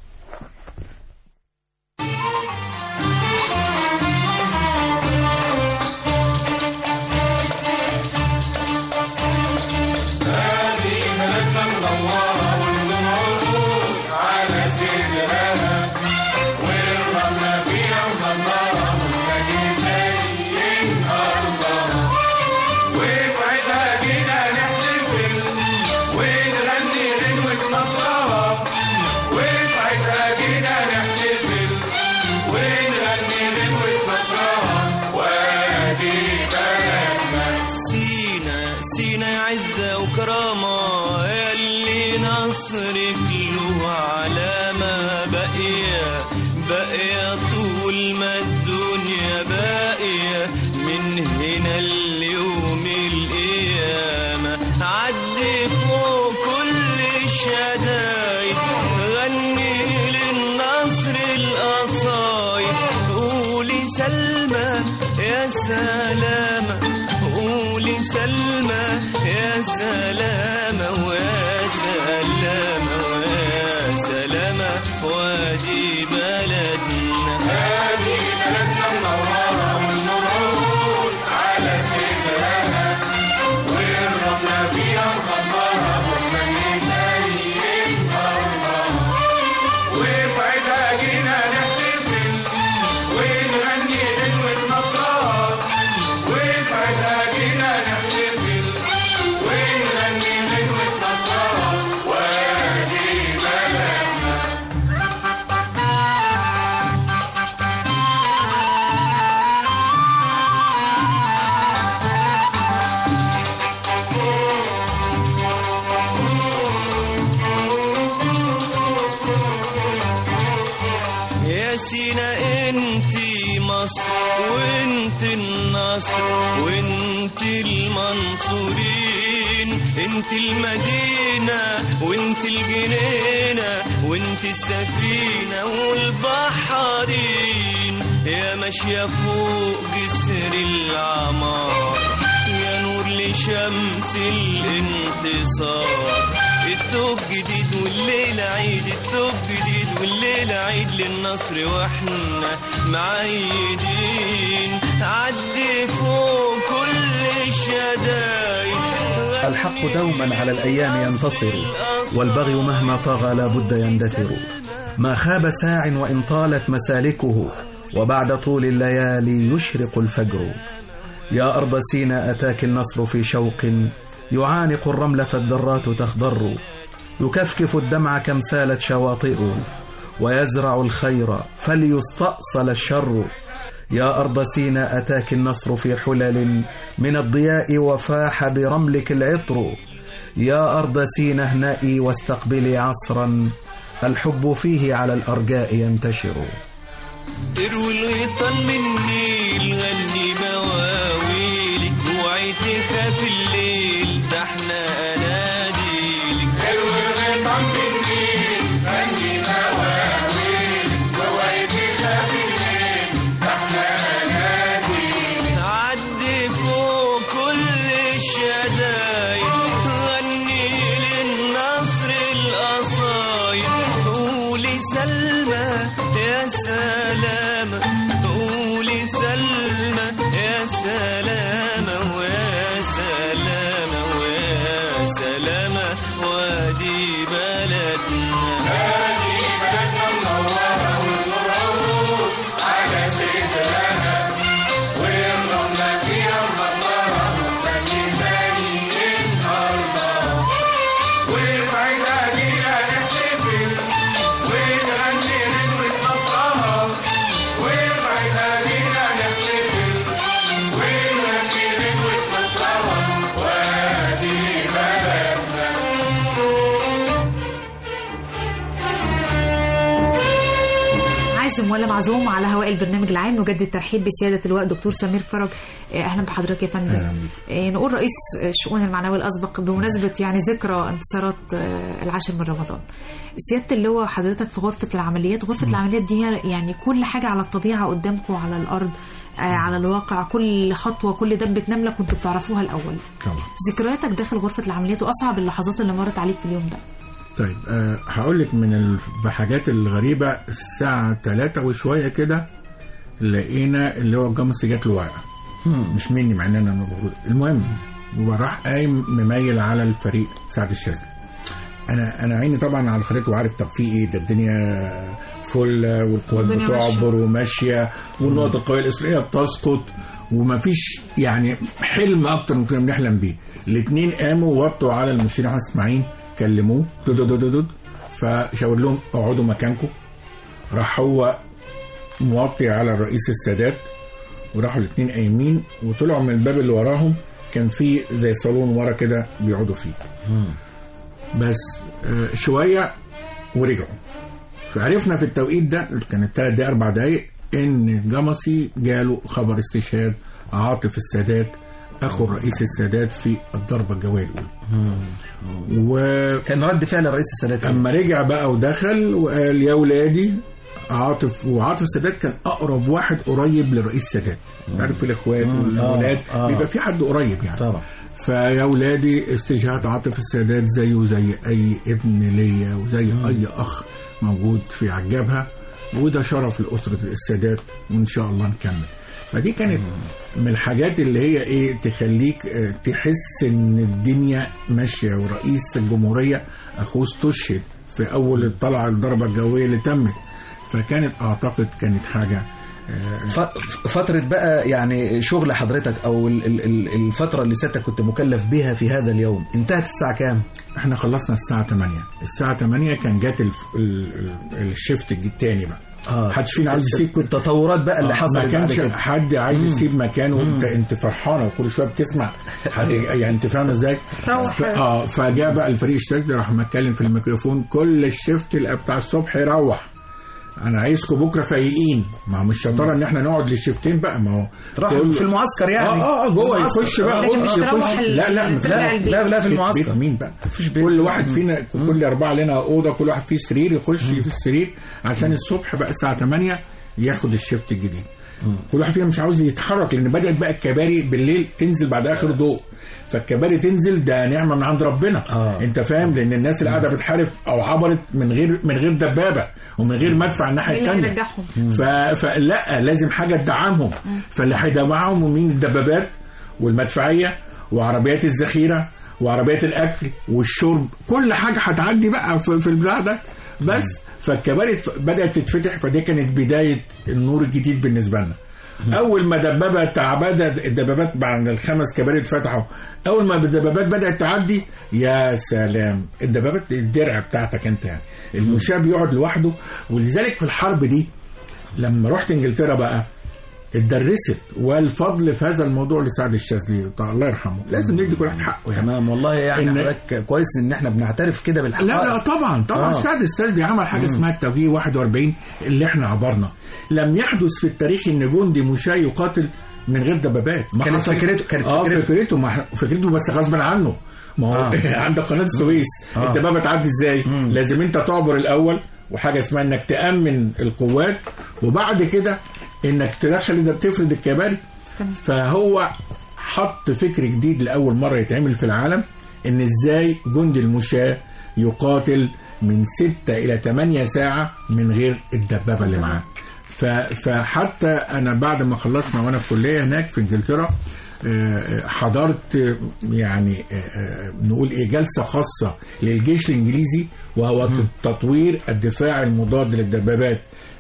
هذه بلدنا منورة والنور على سرها والرملة فيها مخضرة مستجيب زي أرضها وساعتها جينا نحتفل ونغني غنوة نصرها وساعتها جينا نحتفل ونغني غنوة نصرها وادي بلدنا سينا سينا عزة وكرامة يلي نصرك له علامة باقية باقية طول ما الدنيا باقية من هنا اليوم القيامة عدي فوق كل الشدايد سلمى يا سلامة قولي سلمى يا سلامة ويا سلامة ويا سلامة وادي بلدنا هذه بلدنا منورة والنور على صدرها والرملة فيها مخضرة حسنا زي النهار وفي عيدها جينا نحتفل ونغني غنوة نصرها وفي عيدها جينا نحتفل ونغني غنوة نصرها وادي بلدنا يا سينا انتي مصر وانت النصر وانت المنصورين انت المدينة وانت الجنينة وانت السفينة والبحرين يا ماشية فوق جسر العمار يا نور لشمس الانتصار التوب جديد والليلة عيد التوب جديد والليلة عيد للنصر واحنا معيدين عدي فوق كل الشدايد الحق دوما على الأيام ينتصر والبغي مهما طغى لابد يندثر ما خاب ساع وإن طالت مسالكه وبعد طول الليالي يشرق الفجر يا أرض سينا أتاك النصر في شوق يعانق الرمل فالذرات تخضر يكفكف الدمع كم سالت شواطئه ويزرع الخير فليستأصل الشر يا أرض سينا أتاك النصر في حلل من الضياء وفاح برملك العطر يا أرض سينا اهنئي واستقبلي عصرا الحب فيه على الأرجاء ينتشر تروي الغيطان من النيل غني مواويلك اوعي تخاف الليل ده احنا اناديلك حلو الغيطان بالنيل غني مواويل واوعي تخاف الليل ده احنا اناديل عدي فوق كل الشدايد غني للنصر القصايد قولي سلمى يا سلامة قولي سلمى يا سلامة ويا سلامة ويا سلامة وادي بلدنا هذه بلدنا منورة والنور على صدرها والرملة فيها مخضرة مستني زي النهاردة وفي عيدها جينا نحتفل ونغني غنوة نصرها وفي عيدها جينا نحتفل ونغني غنوة نصرها وادي بلدنا عازم ولا معزوم على هواء البرنامج العام نجدد الترحيب بسيادة اللواء دكتور سمير فرج آه، أهلا بحضرتك يا فندم أهلا بيك. آه، نقول رئيس الشؤون المعنوية الأسبق بمناسبة يعني ذكرى انتصارات آه، العاشر من رمضان سيادة اللواء حضرتك في غرفة العمليات غرفة العمليات دي يعني كل حاجة على الطبيعة قدامكم على الأرض آه، على الواقع كل خطوة كل دبة نملة كنتوا بتعرفوها الأول طبعا ذكرياتك داخل غرفة العمليات وأصعب اللحظات اللي مرت عليك في اليوم ده طيب أه هقول لك من الحاجات الغريبة الساعة 3 وشوية كده لقينا اللي هو الجاموس جات له ورقة مش مني مع ان انا المفروض المهم وراح قايم مميل على الفريق سعد الشاذلي انا انا عيني طبعا على الخريطه وعارف طب في ايه ده الدنيا فل والقوات الدنيا بتعبر وماشيه والنقط القويه الاسرائيليه بتسقط ومفيش يعني حلم اكتر من كنا بنحلم بيه الاثنين قاموا وطوا على المشير احمد اسماعيل كلموه دود دود دود دود فشاور لهم اقعدوا مكانكم راح هو موطي على الرئيس السادات وراحوا الاثنين قايمين وطلعوا من الباب اللي وراهم كان في زي صالون ورا كده بيقعدوا فيه بس آه، شويه ورجعوا فعرفنا في التوقيت ده كانت ثلاث دقايق اربع دقايق ان جمصي جاله خبر استشهاد عاطف السادات اخو الرئيس السادات في الضربه الجويه الاولى و كان رد فعل الرئيس السادات إيه؟ اما رجع بقى ودخل وقال يا ولادي عاطف وعاطف السادات كان اقرب واحد قريب للرئيس السادات انت عارف الاخوات مم. والولاد آه، آه. بيبقى في حد قريب يعني طبعا فيا ولادي استشهاد عاطف السادات زيه زي اي ابن ليا وزي اي اخ موجود في عجابها وده شرف لاسره السادات وان شاء الله نكمل فدي كانت من الحاجات اللي هي ايه تخليك آه، تحس ان الدنيا ماشيه ورئيس الجمهوريه اخوه استشهد في اول الطلعه الضربه الجويه اللي تمت فكانت اعتقد كانت حاجه آه، ف- فترة بقى يعني شغل حضرتك أو ال- ال- ال- الفترة اللي سيادتك كنت مكلف بها في هذا اليوم انتهت الساعة كام؟ احنا خلصنا الساعة 8 الساعة 8 كان جات الف... ال... ال... الشيفت التاني بقى اه محدش فينا عاوز يسيب كنت التطورات بقى اللي ما حصلت بعد كانش كده حد عايز يسيب مكانه انت انت فرحانه وكل شويه بتسمع حد يعني انت فاهمه ازاي؟ روح. ف... اه فجاء بقى الفريق اشتراك ده راح متكلم في الميكروفون كل الشيفت اللي بتاع الصبح يروح انا عايزكم بكره فايقين ما هو مش شطاره ان احنا نقعد للشيفتين بقى ما هو تروح كل- في المعسكر يعني اه اه جوه المعسكر. يخش بقى لكن مش يخش- تروح ال- لا لا ترجع لا البيت. لا لا في بيت- المعسكر بيت مين بقى مفيش بيت. كل واحد فينا كل اربعه لنا اوضه كل واحد فيه سرير يخش في السرير عشان الصبح بقى الساعه 8 ياخد الشيفت الجديد كل واحد فينا مش عاوز يتحرك لان بدات بقى الكباري بالليل تنزل بعد اخر ضوء فالكباري تنزل ده نعمه من عند ربنا آه. انت فاهم لان الناس اللي قاعده بتحارب او عبرت من غير من غير دبابه ومن غير مدفع الناحيه مين اللي الثانيه هيرجعهم ف... فلا لازم حاجه تدعمهم فاللي هيدعمهم مين الدبابات والمدفعيه وعربيات الذخيره وعربيات الاكل والشرب كل حاجه هتعدي بقى في, في البتاع ده بس فالكباري ف- بدات تتفتح فدي كانت بدايه النور الجديد بالنسبه لنا اول ما دبابه تعبدت الدبابات بعد الخمس كباري اتفتحوا اول ما الدبابات بدات تعدي يا سلام الدبابات الدرع بتاعتك انت يعني المشاه بيقعد لوحده ولذلك في الحرب دي لما رحت انجلترا بقى اتدرست والفضل في هذا الموضوع لسعد الشاذلي طبعا الله يرحمه لازم ندي كل واحد حقه يعني تمام والله يعني إن- حضرتك كويس ان احنا بنعترف كده بالحقائق لا لا طبعا طبعا آه. سعد السيد عمل حاجه اسمها التوجيه 41 اللي احنا عبرنا لم يحدث في التاريخ ان جندي مشاة يقاتل من غير دبابات ما كانت حصل- فكرته- كانت اه فكرته. فكرته ما إحنا- فكرته بس غصب عنه ما هو آه. عندك قناه السويس آه. الدبابه تعدي ازاي مم. لازم انت تعبر الاول وحاجه اسمها انك تامن القوات وبعد كده انك تدخل ده تفرد الكباري تمام. فهو حط فكر جديد لاول مره يتعمل في العالم ان ازاي جندي المشاة يقاتل من 6 الى 8 ساعه من غير الدبابه اللي معاه ف- فحتى انا بعد ما خلصنا وانا في كليه هناك في انجلترا آه، حضرت آه، يعني آه، آه، نقول ايه جلسه خاصه للجيش الانجليزي وهو تطوير الدفاع المضاد للدبابات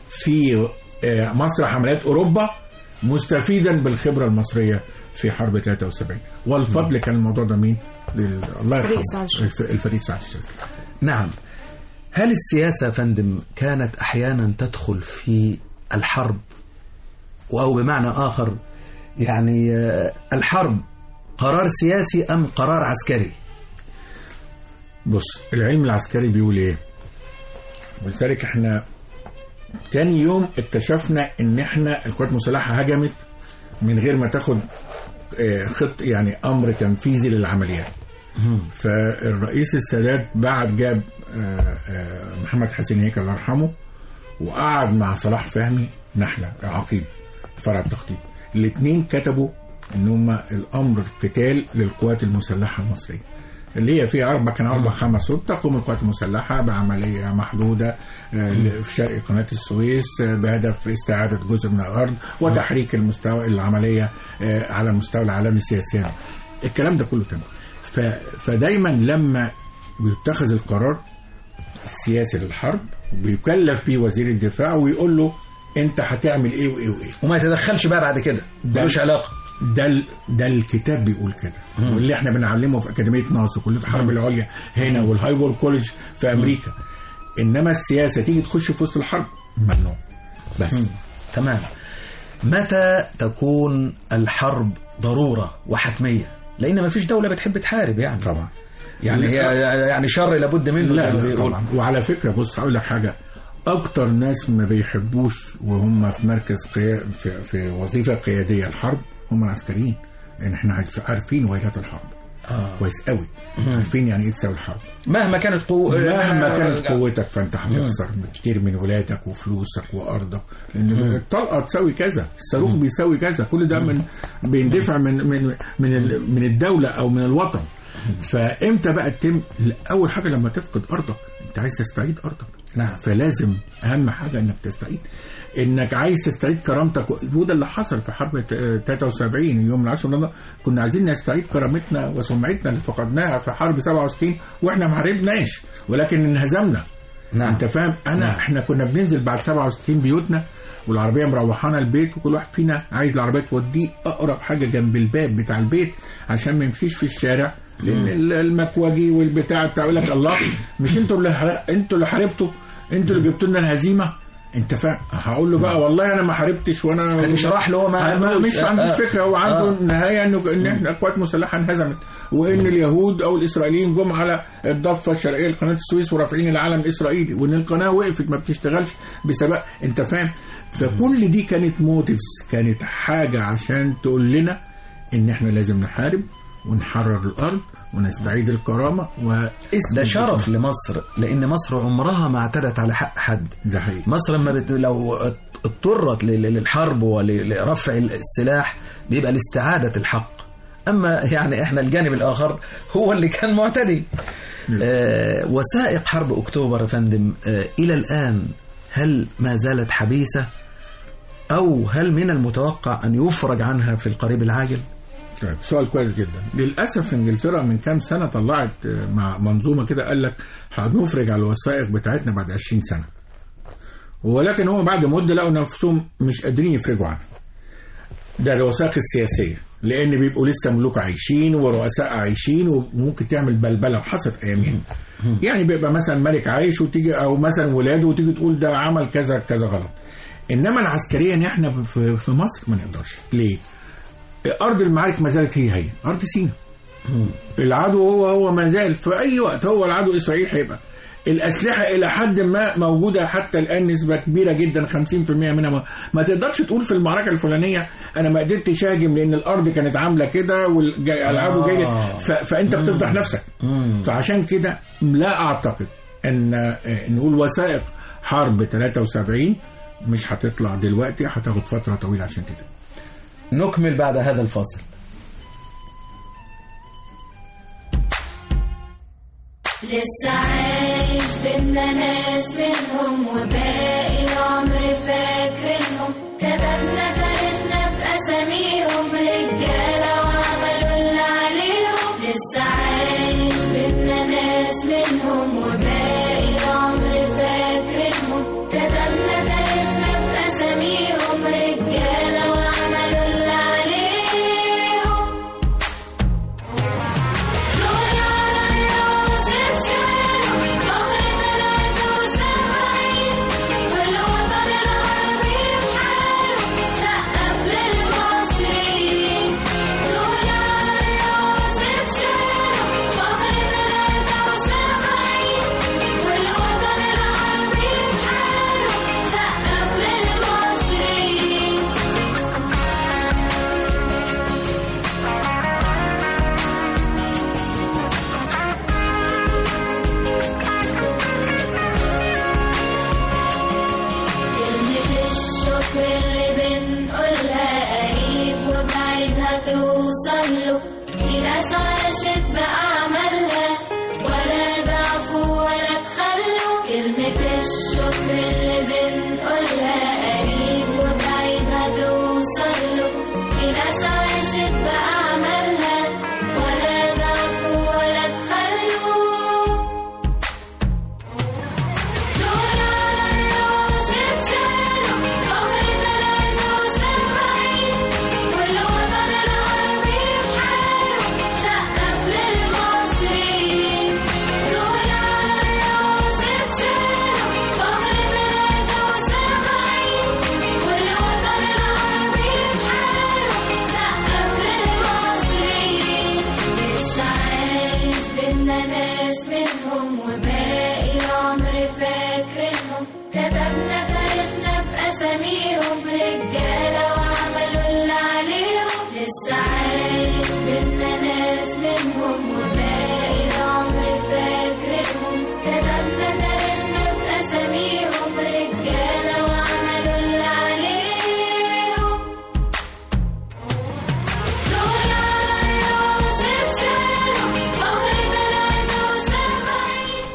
في آه، مسرح عمليات اوروبا مستفيدا بالخبره المصريه في حرب 73 والفضل كان الموضوع ده مين؟ لل- الله فريق يرحمه سعد الشاذلي. الف- الفريق سعد الشاذلي نعم هل السياسة يا فندم كانت أحيانا تدخل في الحرب أو بمعنى آخر يعني آه، الحرب قرار سياسي أم قرار عسكري بص العلم العسكري بيقول ايه ولذلك احنا تاني يوم اكتشفنا ان احنا القوات المسلحه هجمت من غير ما تاخد آه، خط يعني امر تنفيذي للعمليات فالرئيس السادات بعد جاب آه، آه، محمد حسين هيكل الله يرحمه وقعد مع صلاح فهمي نحله عقيد فرع التخطيط الاثنين كتبوا ان هم الامر القتال للقوات المسلحه المصريه اللي هي في اربع كان اربع خمس سطح تقوم القوات المسلحه بعمليه محدوده آه، في شرق قناه السويس آه، بهدف استعاده جزء من الارض وتحريك المستوى العمليه آه، على المستوى العالمي سياسيا الكلام ده كله تمام ف- فدايما لما بيتخذ القرار السياسي للحرب بيكلف بيه وزير الدفاع ويقول له انت هتعمل ايه وايه وايه وما يتدخلش بقى بعد كده ملوش علاقة ده ال- ده الكتاب بيقول كده واللي احنا بنعلمه في اكاديميه ناصر كليه الحرب العليا هنا والهايبور كوليدج في امريكا انما السياسه تيجي تخش في وسط الحرب ممنوع بس تمام متى تكون الحرب ضرورة وحتمية لأن ما فيش دولة بتحب تحارب يعني طبعا يعني هي يعني شر لابد منه لا زي ما لا بيقول. طبعا وعلى فكره بص هقول لك حاجه اكتر ناس ما بيحبوش وهم في مركز قيا... في, في وظيفه قياديه الحرب هم العسكريين لان احنا عارف- عارفين ويلات الحرب آه. كويس قوي عارفين يعني ايه تساوي الحرب مهما كانت قوة مهما كانت قوتك فانت هتخسر كتير من ولادك وفلوسك وارضك لان الطلقه تساوي كذا الصاروخ بيساوي كذا كل ده من بيندفع من من من ال- من الدوله او من الوطن فامتى بقى تتم اول حاجه لما تفقد ارضك انت عايز تستعيد ارضك نعم. فلازم اهم حاجه انك تستعيد انك عايز تستعيد كرامتك وده اللي حصل في حرب ت- 73 يوم العاشر من رمضان كنا عايزين نستعيد كرامتنا وسمعتنا اللي فقدناها في حرب 67 واحنا ما حاربناش ولكن انهزمنا نعم انت فاهم انا نعم. احنا كنا بننزل بعد 67 بيوتنا والعربيه مروحانا البيت وكل واحد فينا عايز العربيه توديه اقرب حاجه جنب الباب بتاع البيت عشان ما يمشيش في الشارع لان ال- المكواجي والبتاع بتاع يقول لك الله مش انتوا اللي حر- انتوا اللي حاربتوا انتوا اللي جبتوا لنا الهزيمه انت فاهم هقول له بقى والله انا ما حاربتش وانا هتشرح له هو ما ما مش آه، عندوش آه. فكره هو عنده آه. النهايه انه ان احنا قوات مسلحه انهزمت وان اليهود او الاسرائيليين جم على الضفه الشرقيه لقناه السويس ورافعين العلم الاسرائيلي وان القناه وقفت ما بتشتغلش بسبب انت فاهم فكل دي كانت موتيفز كانت حاجه عشان تقول لنا ان احنا لازم نحارب ونحرر الارض ونستعيد الكرامه واسم ده شرف لمصر لان مصر عمرها ما اعتدت على حق حد ده حقيقي مصر لما بت... لو اضطرت لل- للحرب ولرفع السلاح بيبقى لاستعادة الحق أما يعني إحنا الجانب الآخر هو اللي كان معتدي آه وثائق حرب أكتوبر يا فندم آه إلى الآن هل ما زالت حبيسة أو هل من المتوقع أن يفرج عنها في القريب العاجل طيب سؤال كويس جدا للاسف انجلترا من كام سنه طلعت آه، مع منظومه كده قال لك هنفرج على الوثائق بتاعتنا بعد 20 سنه ولكن هم بعد مده لقوا نفسهم مش قادرين يفرجوا عنها ده الوثائق السياسيه لان بيبقوا لسه ملوك عايشين ورؤساء عايشين وممكن تعمل بلبله وحصلت ايامين يعني بيبقى مثلا ملك عايش وتيجي او مثلا ولاده وتيجي تقول ده عمل كذا كذا غلط انما العسكريا احنا في في مصر ما نقدرش ليه؟ ارض المعارك ما زالت هي هي ارض سينا العدو هو هو ما زال في اي وقت هو العدو اسرائيل هيبقى الاسلحه الى حد ما موجوده حتى الان نسبه كبيره جدا 50% منها ما, ما تقدرش تقول في المعركه الفلانيه انا ما قدرتش اهاجم لان الارض كانت عامله كده والعدو جاي لي. آه. ف- فانت بتفضح نفسك فعشان كده لا اعتقد ان آه، نقول وثائق حرب 73 مش هتطلع دلوقتي هتاخد فتره طويله عشان كده نكمل بعد هذا الفاصل لسه عايش بينا ناس منهم وباقي العمر فاكرينهم كتبنا تاريخنا بأساميهم رجالة وعملوا اللي عليهم لسه عايش بينا ناس منهم وباقي العمر فاكرينهم كتبنا تاريخنا بأساميهم رجالة وعملوا اللي عليهم دول على الراس اتشالوا فخر طلعت وسامعين والوطن العربي في حاله سقف للمصريين دول على الراس اتشالوا فخر طلعت وسامعين والوطن العربي في حاله سقف للمصريين كلمة الشكر اللي بنقولها قريب وبعيد هتوصل له في ناس عاشت بأعمالها ولا ضعفوا ولا تخلوا كلمة الشكر اللي بنقولها قريب وبعيد هتوصل له في ناس عاشت بأعمالها ولا ضعفوا ولا تخلوا دول على الراس اتشالوا فخر طلعت وسامعين والوطن العربي في حاله سقف للمصريين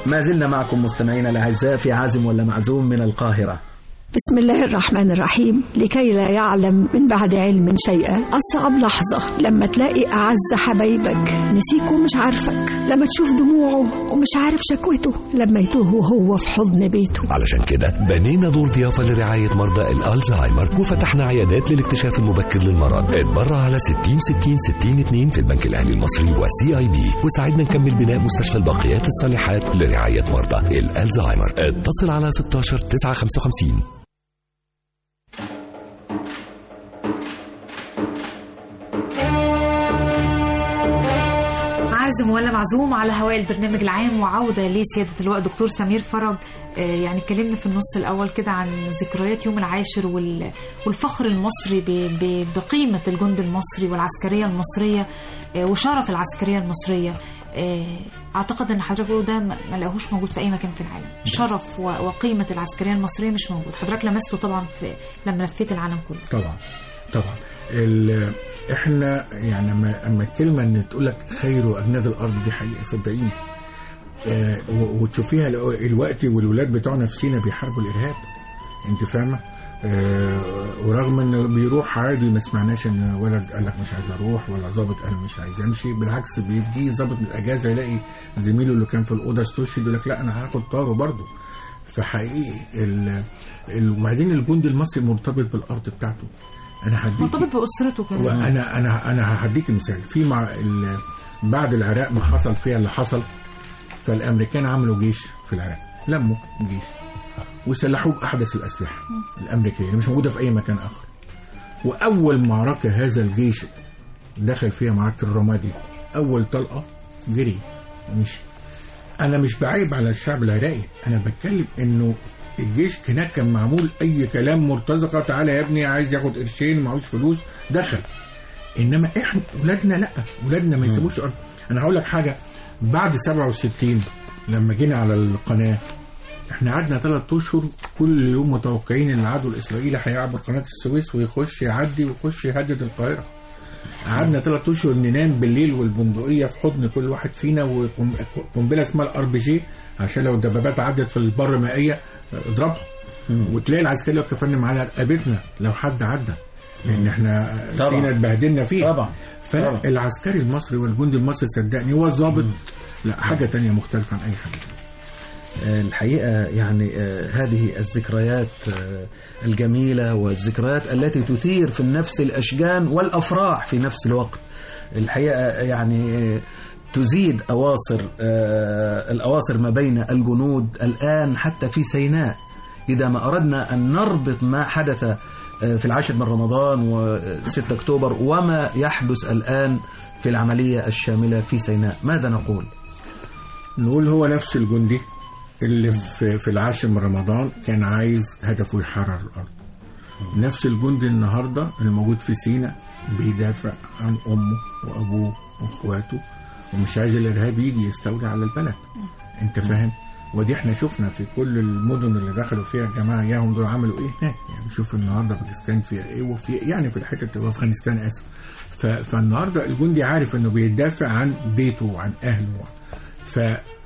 ما زلنا معكم مستمعينا الأعزاء في عازم ولا معزوم من القاهرة بسم الله الرحمن الرحيم لكي لا يعلم من بعد علم شيئا أصعب لحظة لما تلاقي أعز حبايبك نسيك ومش عارفك لما تشوف دموعه ومش عارف شكوته لما يتوه وهو في حضن بيته علشان كده بنينا دور ضيافة لرعاية مرضى الألزهايمر وفتحنا عيادات للاكتشاف المبكر للمرض اتبرع على 60 60 60 2 في البنك الأهلي المصري والسي اي بي وساعدنا نكمل بناء مستشفى الباقيات الصالحات لرعاية مرضى الألزهايمر اتصل على 16 955 عازم ولا معزوم على هواء البرنامج العام وعودة لسيادة اللواء دكتور سمير فرج آه، يعني اتكلمنا في النص الأول كده عن ذكريات يوم العاشر وال- والفخر المصري ب- ب- بقيمة الجند المصري والعسكرية المصرية آه، وشرف العسكرية المصرية آه، أعتقد أن حضرتك بتقول ده ما ما لقاهوش موجود في أي مكان في العالم شرف و- وقيمة العسكرية المصرية مش موجود حضرتك لمسته طبعا في لما لفيت العالم كله طبعا طبعا ال- احنا يعني اما اما الكلمه ان تقول لك خير اجناد الارض دي حقيقه صدقيني آه، و- وتشوفيها الو- الوقت والولاد بتوعنا في سينا بيحاربوا الارهاب انت فاهمه آه، ورغم انه بيروح عادي ما سمعناش ان ولد قال لك مش عايز اروح ولا ظابط قال مش عايز امشي بالعكس بيجي ظابط من الاجازه يلاقي زميله اللي كان في الاوضه استشهد يقول لك لا انا هاخد طاره برضه فحقيقي ال- ال- وبعدين الجندي المصري مرتبط بالارض بتاعته انا هديك مرتبط بأسرته كمان وانا انا انا هديك مثال في مع ال- بعد العراق ما حصل فيها اللي حصل فالامريكان عملوا جيش في العراق لموا جيش وسلحوه باحدث الاسلحه الامريكيه اللي مش موجوده في اي مكان اخر واول معركه هذا الجيش دخل فيها معركه الرمادي اول طلقه جري ومشي انا مش بعيب على الشعب العراقي انا بتكلم انه الجيش هناك كان معمول اي كلام مرتزقه تعالى يا ابني عايز ياخد قرشين معهوش فلوس دخل انما احنا ولادنا لا ولادنا ما يسيبوش ارض انا هقول لك حاجه بعد 67 لما جينا على القناه احنا قعدنا ثلاث اشهر كل يوم متوقعين ان العدو الاسرائيلي هيعبر قناه السويس ويخش يعدي ويخش يهدد القاهره قعدنا ثلاث اشهر ننام بالليل والبندقيه في حضن كل واحد فينا وقنبله اسمها الار بي جي عشان لو الدبابات عدت في البر مائيه اضربها وتلاقي العسكري واقف يا فندم على رقبتنا لو حد عدى لان احنا طبعا. فينا اتبهدلنا فيه طبعا. طبعا. فالعسكري المصري والجندي المصري صدقني هو الظابط لا حاجه تانية مختلفه عن اي حاجه الحقيقة يعني آه، هذه الذكريات آه، الجميلة والذكريات التي تثير في النفس الأشجان والأفراح في نفس الوقت الحقيقة يعني آه، تزيد أواصر آه، الأواصر ما بين الجنود الآن حتى في سيناء إذا ما أردنا أن نربط ما حدث آه، في العاشر من رمضان و6 أكتوبر وما يحدث الآن في العملية الشاملة في سيناء ماذا نقول؟ نقول هو نفس الجندي اللي في, في العاشر من رمضان كان عايز هدفه يحرر الارض نفس الجندي النهارده اللي موجود في سينا بيدافع عن امه وابوه واخواته ومش عايز الارهاب يجي يستولي على البلد انت فاهم ودي احنا شفنا في كل المدن اللي دخلوا فيها الجماعه اياهم دول عملوا ايه هناك يعني شوف النهارده باكستان فيها ايه وفي يعني في الحته في افغانستان اسف ف- فالنهارده الجندي عارف انه بيدافع عن بيته وعن اهله ف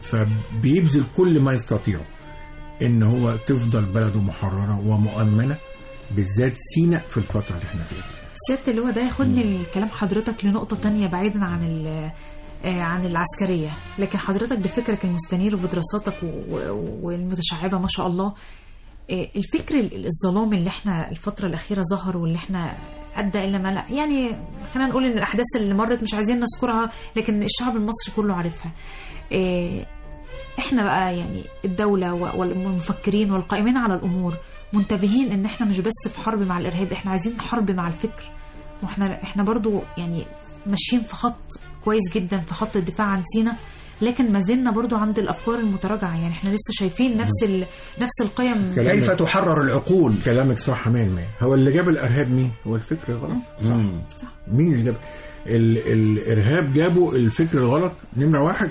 فبيبذل كل ما يستطيع ان هو تفضل بلده محرره ومؤمنه بالذات سيناء في الفتره اللي احنا فيها سيادة اللي هو ده ياخدني الكلام حضرتك لنقطة تانية بعيدا عن ال- آه، عن العسكرية لكن حضرتك بفكرك المستنير وبدراساتك و- و- والمتشعبة ما شاء الله آه، الفكر ال- الظلام اللي احنا الفترة الأخيرة ظهر واللي احنا أدى إلى ما لا يعني خلينا نقول إن الأحداث اللي مرت مش عايزين نذكرها لكن الشعب المصري كله عارفها آه، احنا بقى يعني الدولة و- والمفكرين والقائمين على الأمور منتبهين إن احنا مش بس في حرب مع الإرهاب احنا عايزين حرب مع الفكر واحنا احنا برضو يعني ماشيين في خط كويس جدا في خط الدفاع عن سينا لكن ما زلنا برضو عند الافكار المتراجعه يعني احنا لسه شايفين نفس ال... نفس القيم كيف تحرر العقول كلامك صح 100% هو اللي جاب الارهاب مين هو الفكر الغلط صح. مين اللي جاب ال... الارهاب جابوا الفكر الغلط نمره واحد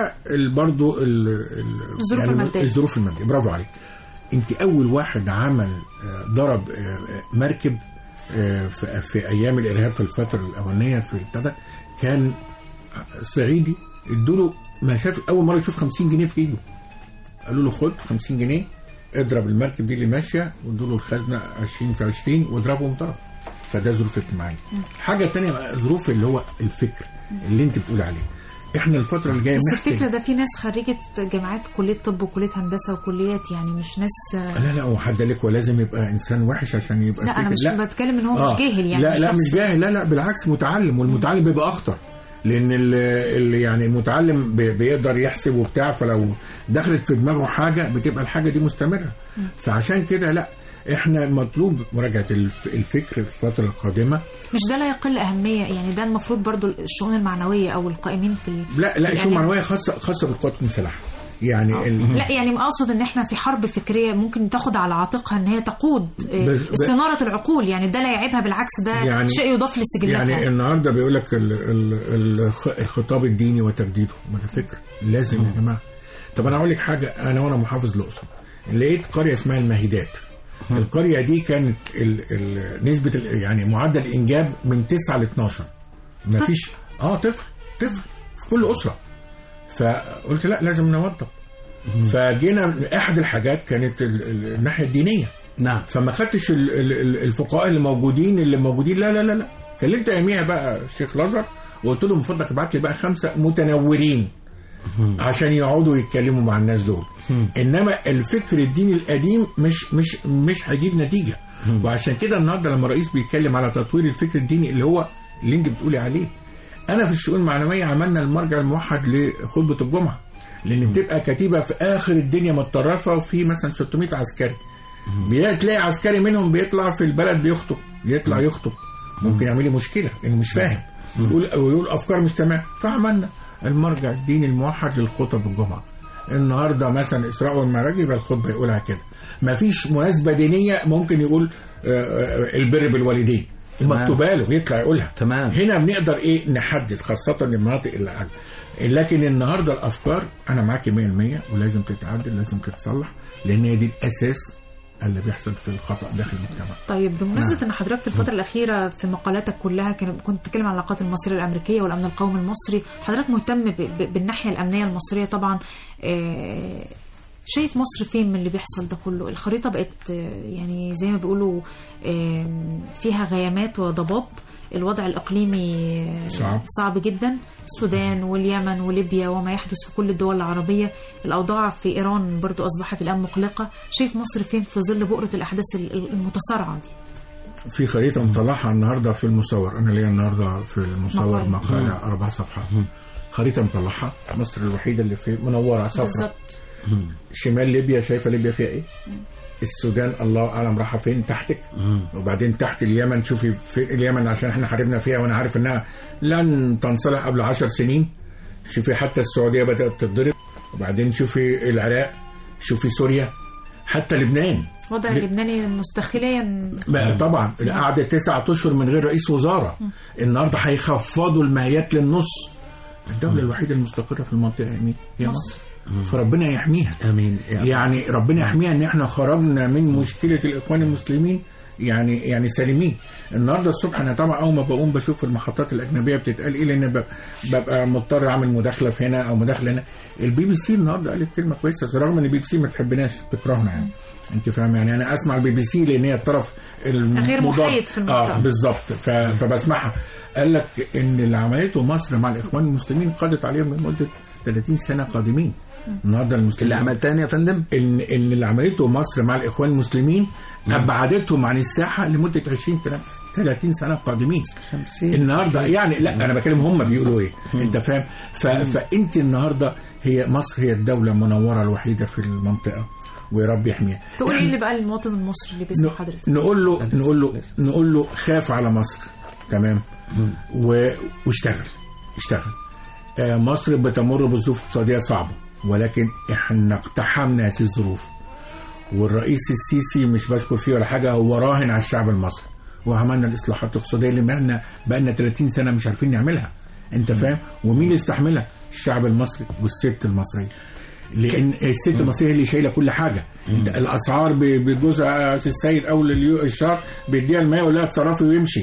وبرضه ال... ال... الظروف المادية. الظروف الماديه برافو عليك انت اول واحد عمل آه، ضرب آه، آه، مركب آه، في, في ايام الارهاب في الفتره الاولانيه في ابتدى كان صعيدي ادوله ما شاف اول مره يشوف 50 جنيه في ايده قالوا له خد 50 جنيه اضرب المركب دي اللي ماشيه وادوا له الخزنه 20 في 20 واضربهم ضرب فده ظروف اجتماعيه الحاجه الثانيه ظروف اللي هو الفكر اللي انت بتقول عليه احنا الفتره اللي جايه بس محتاج- الفكرة ده في ناس خريجة جامعات كلية طب وكلية هندسة وكليات يعني مش ناس لا لا هو حد قال لك هو لازم يبقى انسان وحش عشان يبقى لا انا فكر. مش بتكلم ان هو مش جاهل يعني لا لا شخص- مش جاهل لا لا بالعكس متعلم والمتعلم بيبقى اخطر لان ال- ال- يعني المتعلم بي- بيقدر يحسب وبتاع فلو دخلت في دماغه حاجه بتبقى الحاجه دي مستمره فعشان كده لا احنا مطلوب مراجعه الف- الفكر في الفتره القادمه مش ده لا يقل أهمية يعني ده المفروض برضو الشؤون المعنوية أو القائمين في ال... لا لا في شو الإعلام. معنويه خاصه خاصه بالقوات المسلحه يعني ال... لا يعني اقصد ان احنا في حرب فكريه ممكن تاخد على عاتقها ان هي تقود آه، بس- استناره العقول يعني ده لا يعيبها بالعكس ده يعني- شيء يضاف لسجلاتها يعني النهارده بيقول لك ال- ال- الخ- الخطاب الديني وتجديده ما ده فكره لازم يا جماعه طب انا اقول لك حاجه انا وانا محافظ الاقصر لقيت قريه اسمها المهيدات القريه دي كانت ال ال نسبه ال يعني معدل الانجاب من 9 ل 12 ما فيش اه طفل طفل في كل اسره فقلت لا لازم نوضب فجينا احد الحاجات كانت ال- ال- الناحيه الدينيه نعم فما خدتش ال- ال- ال- الفقهاء اللي موجودين اللي موجودين لا لا لا لا كلمت اياميها بقى الشيخ لازر وقلت له من فضلك ابعت لي بقى خمسه متنورين عشان يقعدوا يتكلموا مع الناس دول انما الفكر الديني القديم مش مش مش هيجيب نتيجه وعشان كده النهارده لما الرئيس بيتكلم على تطوير الفكر الديني اللي هو اللي انت بتقولي عليه انا في الشؤون المعنويه عملنا المرجع الموحد لخطبه الجمعه لان بتبقى كتيبه في اخر الدنيا متطرفه وفي مثلا 600 عسكري بيلاقي تلاقي عسكري منهم بيطلع في البلد بيخطب يطلع يخطب ممكن يعمل لي مشكله انه مش فاهم ويقول ويقول افكار مش تمام فعملنا المرجع الديني الموحد للخطب الجمعه النهارده مثلا اسراء والمعراج يبقى الخطبه يقولها كده مفيش مناسبه دينيه ممكن يقول آه، آه، البر بالوالدين تمام. مكتوبه له يطلع يقولها تمام هنا بنقدر ايه نحدد خاصة المناطق اللي عج- لكن النهارده الافكار انا معاكي 100% ولازم تتعدل لازم تتصلح لان هي دي الاساس اللي بيحصل في الخطا داخل المجتمع طيب بمناسبة ان حضرتك في الفترة الأخيرة في مقالاتك كلها كان- كنت بتتكلم عن العلاقات المصرية الأمريكية والأمن القومي المصري حضرتك مهتم ب- ب- بالناحية الأمنية المصرية طبعا آه، شايف مصر فين من اللي بيحصل ده كله الخريطة بقت آه، يعني زي ما بيقولوا آه، فيها غيامات وضباب الوضع الإقليمي آه، صعب. صعب جدا السودان واليمن وليبيا وما يحدث في كل الدول العربية الأوضاع في إيران برضو أصبحت الآن مقلقة شايف مصر فين في ظل بؤرة الأحداث ال- المتسارعة دي في خريطه مطلعها النهارده في المصور انا ليا النهارده في المصور مقال. مقاله اربع صفحات خريطه مطلعها مصر الوحيده اللي في منوره صفراء بالظبط شمال ليبيا شايفه ليبيا فيها ايه السودان الله اعلم رايحه فين تحتك وبعدين تحت اليمن شوفي في اليمن عشان احنا حاربنا فيها وانا عارف انها لن تنصلح قبل عشر سنين شوفي حتى السعوديه بدات تتضرب وبعدين شوفي العراق شوفي سوريا حتى لبنان وضع ل- اللبناني مستخليا بقى طبعا قعدت تسعة اشهر من غير رئيس وزراء النهارده هيخفضوا الماهيات للنص الدوله الوحيده المستقره في المنطقه هي مين؟ هي مصر فربنا يحميها امين يا رب. يعني ربنا يحميها ان احنا خرجنا من مشكله الاخوان المسلمين يعني يعني سالمين النهارده الصبح انا طبعا اول ما بقوم بشوف المحطات الاجنبيه بتتقال ايه لان ب- ببقى مضطر اعمل مداخله في هنا او مداخله هنا البي بي سي النهارده قالت كلمه كويسه رغم ان البي بي سي ما تحبناش بتكرهنا يعني انت فاهم يعني انا اسمع البي بي سي لان هي الطرف المضاد غير محايد في المنطقة. اه بالظبط ف- فبسمعها قال لك ان اللي عملته مصر مع الاخوان المسلمين قضت عليهم لمده 30 سنه قادمين النهارده المسلمين اللي عمل تاني يا فندم ان ان اللي عملته مصر مع الاخوان المسلمين ابعدتهم عن الساحه لمده 20 30 سنه قادمين النهارده يعني لا انا بكلم هم بيقولوا ايه انت فاهم ف- فانت النهارده هي مصر هي الدوله المنوره الوحيده في المنطقه ويا رب يحميها تقول ايه اللي بقى للمواطن المصري اللي بيسمع حضرتك نقول له نقول له نقول له خاف على مصر تمام و... واشتغل اشتغل آه، مصر بتمر بظروف اقتصاديه صعبه ولكن احنا اقتحمنا هذه الظروف والرئيس السيسي مش بشكر فيه ولا حاجه هو راهن على الشعب المصري وعملنا الاصلاحات الاقتصاديه اللي بقالنا بقالنا 30 سنه مش عارفين نعملها انت فاهم ومين اللي يستحملها الشعب المصري والست المصريه لان الست المصريه هي اللي شايله كل حاجه انت الاسعار ب- بجوزها سي السيد اول اليو- الشهر بيديها الماء ولا اتصرفي ويمشي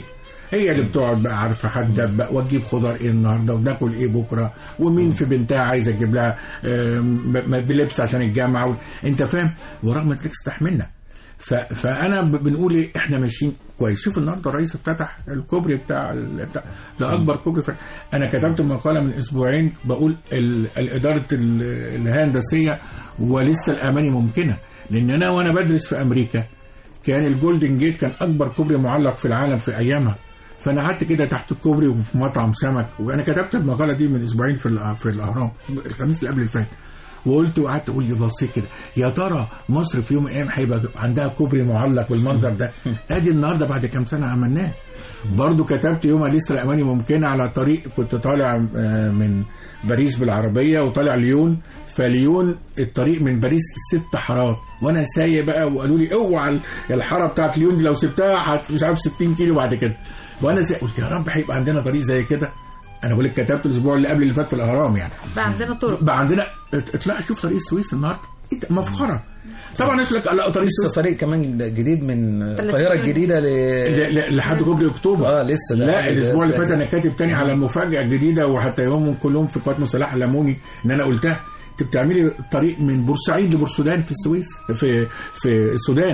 هي اللي بتقعد بقى عارفه هتدبق وتجيب خضار ايه النهارده وناكل ايه بكره ومين في بنتها عايزه تجيب لها آم، ب- ب- بلبس عشان الجامعه و... انت فاهم ورغم ذلك استحملنا ف... فانا ب- بنقول ايه احنا ماشيين كويس شوف النهارده الرئيس افتتح الكوبري بتاع, ال... بتاع... ده اكبر كوبري في... انا كتبت مقاله من اسبوعين بقول ال... الاداره ال... الهندسيه ولسه الاماني ممكنه لان انا وانا بدرس في امريكا كان الجولدن جيت كان اكبر كوبري معلق في العالم في ايامها فانا قعدت كده تحت الكوبري وفي مطعم سمك وانا كتبت المقاله دي من اسبوعين في الأ- في الاهرام الخميس اللي قبل اللي فات وقلت وقعدت اقول لي بصيت كده يا ترى مصر في يوم من الايام هيبقى عندها كوبري معلق بالمنظر ده ادي النهارده بعد كام سنه عملناه برضو كتبت يوم لسه الاماني ممكنه على طريق كنت طالع آه، من باريس بالعربيه وطالع ليون فليون الطريق من باريس ست حارات وانا سايق بقى وقالوا لي اوعى الحاره بتاعت ليون دي لو سبتها هت- مش عارف 60 كيلو بعد كده وانا سايق قلت يا رب هيبقى عندنا طريق زي كده انا بقول لك كتبت الاسبوع اللي قبل اللي فات في الاهرام يعني بقى عندنا طرق بقى عندنا اطلع شوف طريق السويس النهارده إيه ده؟ مفخره طبعا يقول لك لا طريق لسه السويس طريق كمان جديد من القاهره الجديده ل ل- ل- لحد كوبري اكتوبر اه لسه ده لا حاجة- الاسبوع اللي فات انا كاتب تاني على المفاجاه الجديده وحتى يوم كلهم في قوات مسلحه لموني ان انا قلتها انت بتعملي طريق من بورسعيد لبورسودان في السويس في في السودان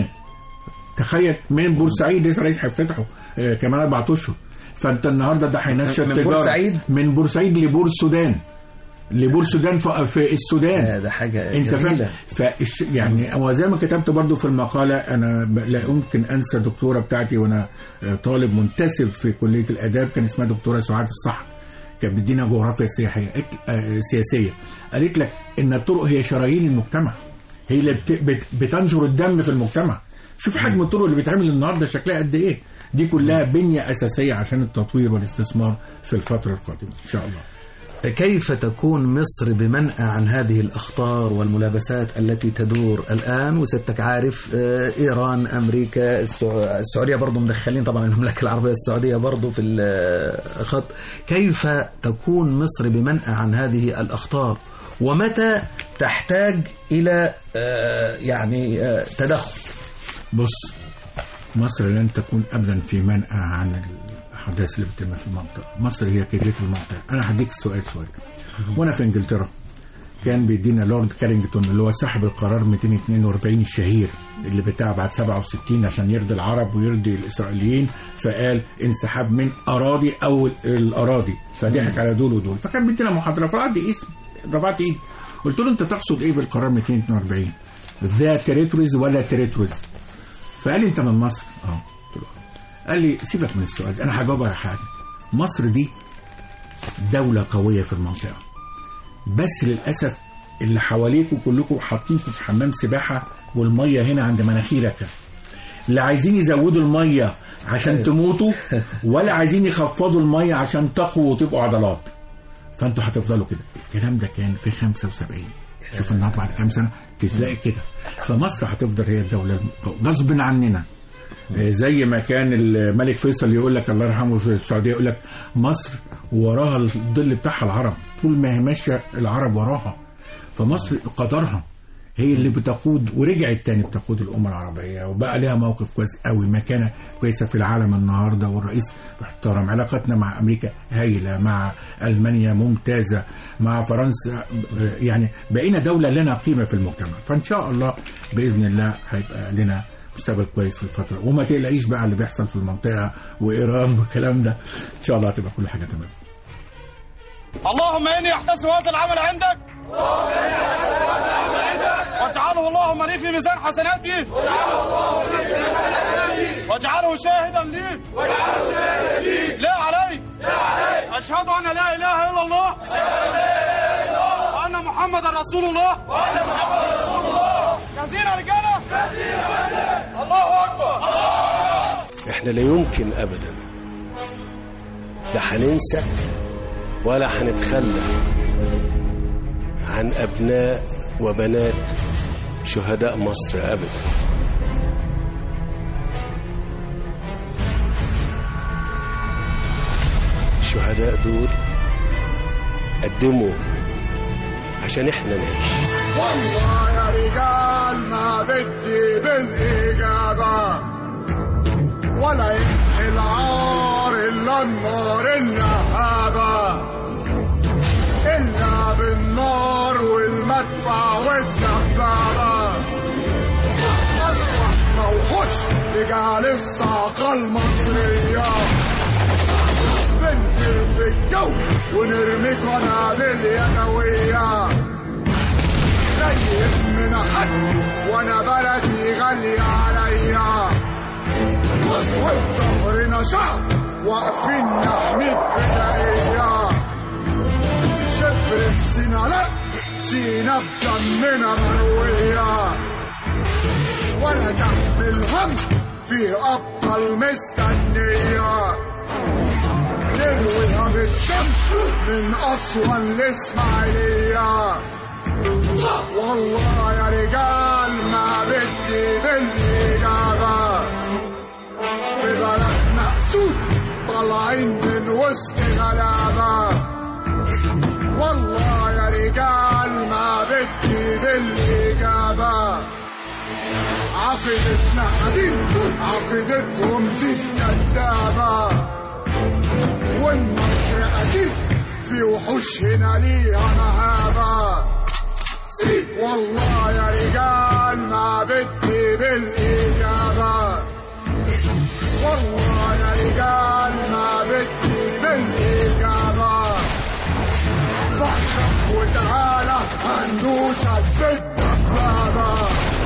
تخيل من بورسعيد لسه الرئيس هيفتتحه آه كمان اربع اشهر فانت النهارده ده هينشر من تجارة. بورسعيد؟ من بورسعيد لبورسودان لبورسودان في في السودان آه، ده حاجه انت فاهم جميلة. فالش... يعني هو زي ما كتبت برضو في المقاله انا ب... لا يمكن انسى الدكتوره بتاعتي وانا آه، طالب منتسب في كليه الاداب كان اسمها دكتوره سعاد الصح كانت بتدينا جغرافيا سياحيه قالت- آه، سياسيه قالت لك ان الطرق هي شرايين المجتمع هي اللي بت... بت... بتنشر الدم في المجتمع شوف حجم الطرق اللي بيتعمل النهارده شكلها قد ايه دي كلها بنيه اساسيه عشان التطوير والاستثمار في الفتره القادمه ان شاء الله كيف تكون مصر بمنأى عن هذه الأخطار والملابسات التي تدور الآن وستك عارف آه، إيران أمريكا السع- السعودية برضو مدخلين طبعا المملكة العربية السعودية برضو في الخط كيف تكون مصر بمنأى عن هذه الأخطار ومتى تحتاج إلى آه، يعني آه، تدخل بص مصر لن تكون ابدا في منأى عن الاحداث اللي بتتم في المنطقه، مصر هي كبريت المنطقه، انا هديك السؤال سؤال. وانا في انجلترا كان بيدينا لورد كارينجتون اللي هو صاحب القرار 242 الشهير اللي بتاع بعد 67 عشان يرضي العرب ويرضي الاسرائيليين فقال انسحاب من اراضي او الاراضي فضحك على دول ودول فكان بيدينا محاضره فرد اسم رفعت ايدي قلت له انت تقصد ايه بالقرار 242 ذا تريتوريز ولا تريتوريز فقال لي انت من مصر اه قلت له آه. قال لي سيبك من السؤال ده، انا هجاوب على حاجه مصر دي دوله قويه في المنطقه بس للاسف اللي حواليكوا كلكم حاطينكم في حمام سباحه والميه هنا عند مناخيرك لا عايزين يزودوا الميه عشان تموتوا ولا عايزين يخفضوا الميه عشان تقووا وتبقوا عضلات فانتوا هتفضلوا كده الكلام ده كان في 75 شوف النهارده بعد كام سنه تلاقي كده فمصر هتفضل هي الدوله القوية. غصب عننا آه، زي ما كان الملك فيصل يقول لك الله يرحمه في السعوديه يقول لك مصر وراها الظل بتاعها العرب طول ما هي ماشيه العرب وراها فمصر قدرها هي اللي بتقود ورجعت تاني بتقود الأمة العربية وبقى لها موقف كويس قوي مكانة كويسة في العالم النهاردة والرئيس محترم علاقتنا مع أمريكا هايلة مع ألمانيا ممتازة مع فرنسا يعني بقينا دولة لنا قيمة في المجتمع فإن شاء الله بإذن الله هيبقى لنا مستقبل كويس في الفترة وما تقلقيش بقى اللي بيحصل في المنطقة وإيران والكلام ده إن شاء الله هتبقى كل حاجة تمام اللهم اني احتسب هذا العمل عندك واجعله اللهم لي في ميزان حسناتي واجعله شاهدا لي لا علي اشهد ان لا اله الا الله وان محمدا رسول الله جزينا رجاله الله اكبر احنا لا يمكن ابدا لا هننسى ولا هنتخلى عن ابناء وبنات شهداء مصر ابدا الشهداء دول قدموا عشان احنا نعيش والله يا رجال ما بدي بالإجابة ولا يمحي العار النار إلا النار اللهابة إلا بالنار والمدفع والدبابة أصبح موحوش رجال الصاقة المصرية بنطير في الجو ونرمي قنابل يدوية زي اسمنا حد وانا بلدي غالية عليا وفي ظهرنا شعب واقفين نحمي الفدائية شبر في سينا لا سينا بدمنا مروية ولا تحمل هم في أبطال مستنية نرويها بالدم من أسوان لإسماعيلية والله يا رجال ما بدي بالإجابة في بلدنا أسود طالعين من وسط غلابة والله يا رجال ما بدي بالإجابة عقيدتنا حديد عقيدتهم زيت كدابة والنصر أكيد في وحوش هنا ليها مهابة والله يا رجال ما بدي بالإجابة والله يا رجال ما بدي بالإجابة فكر وتعالى هندوسك بالدبابة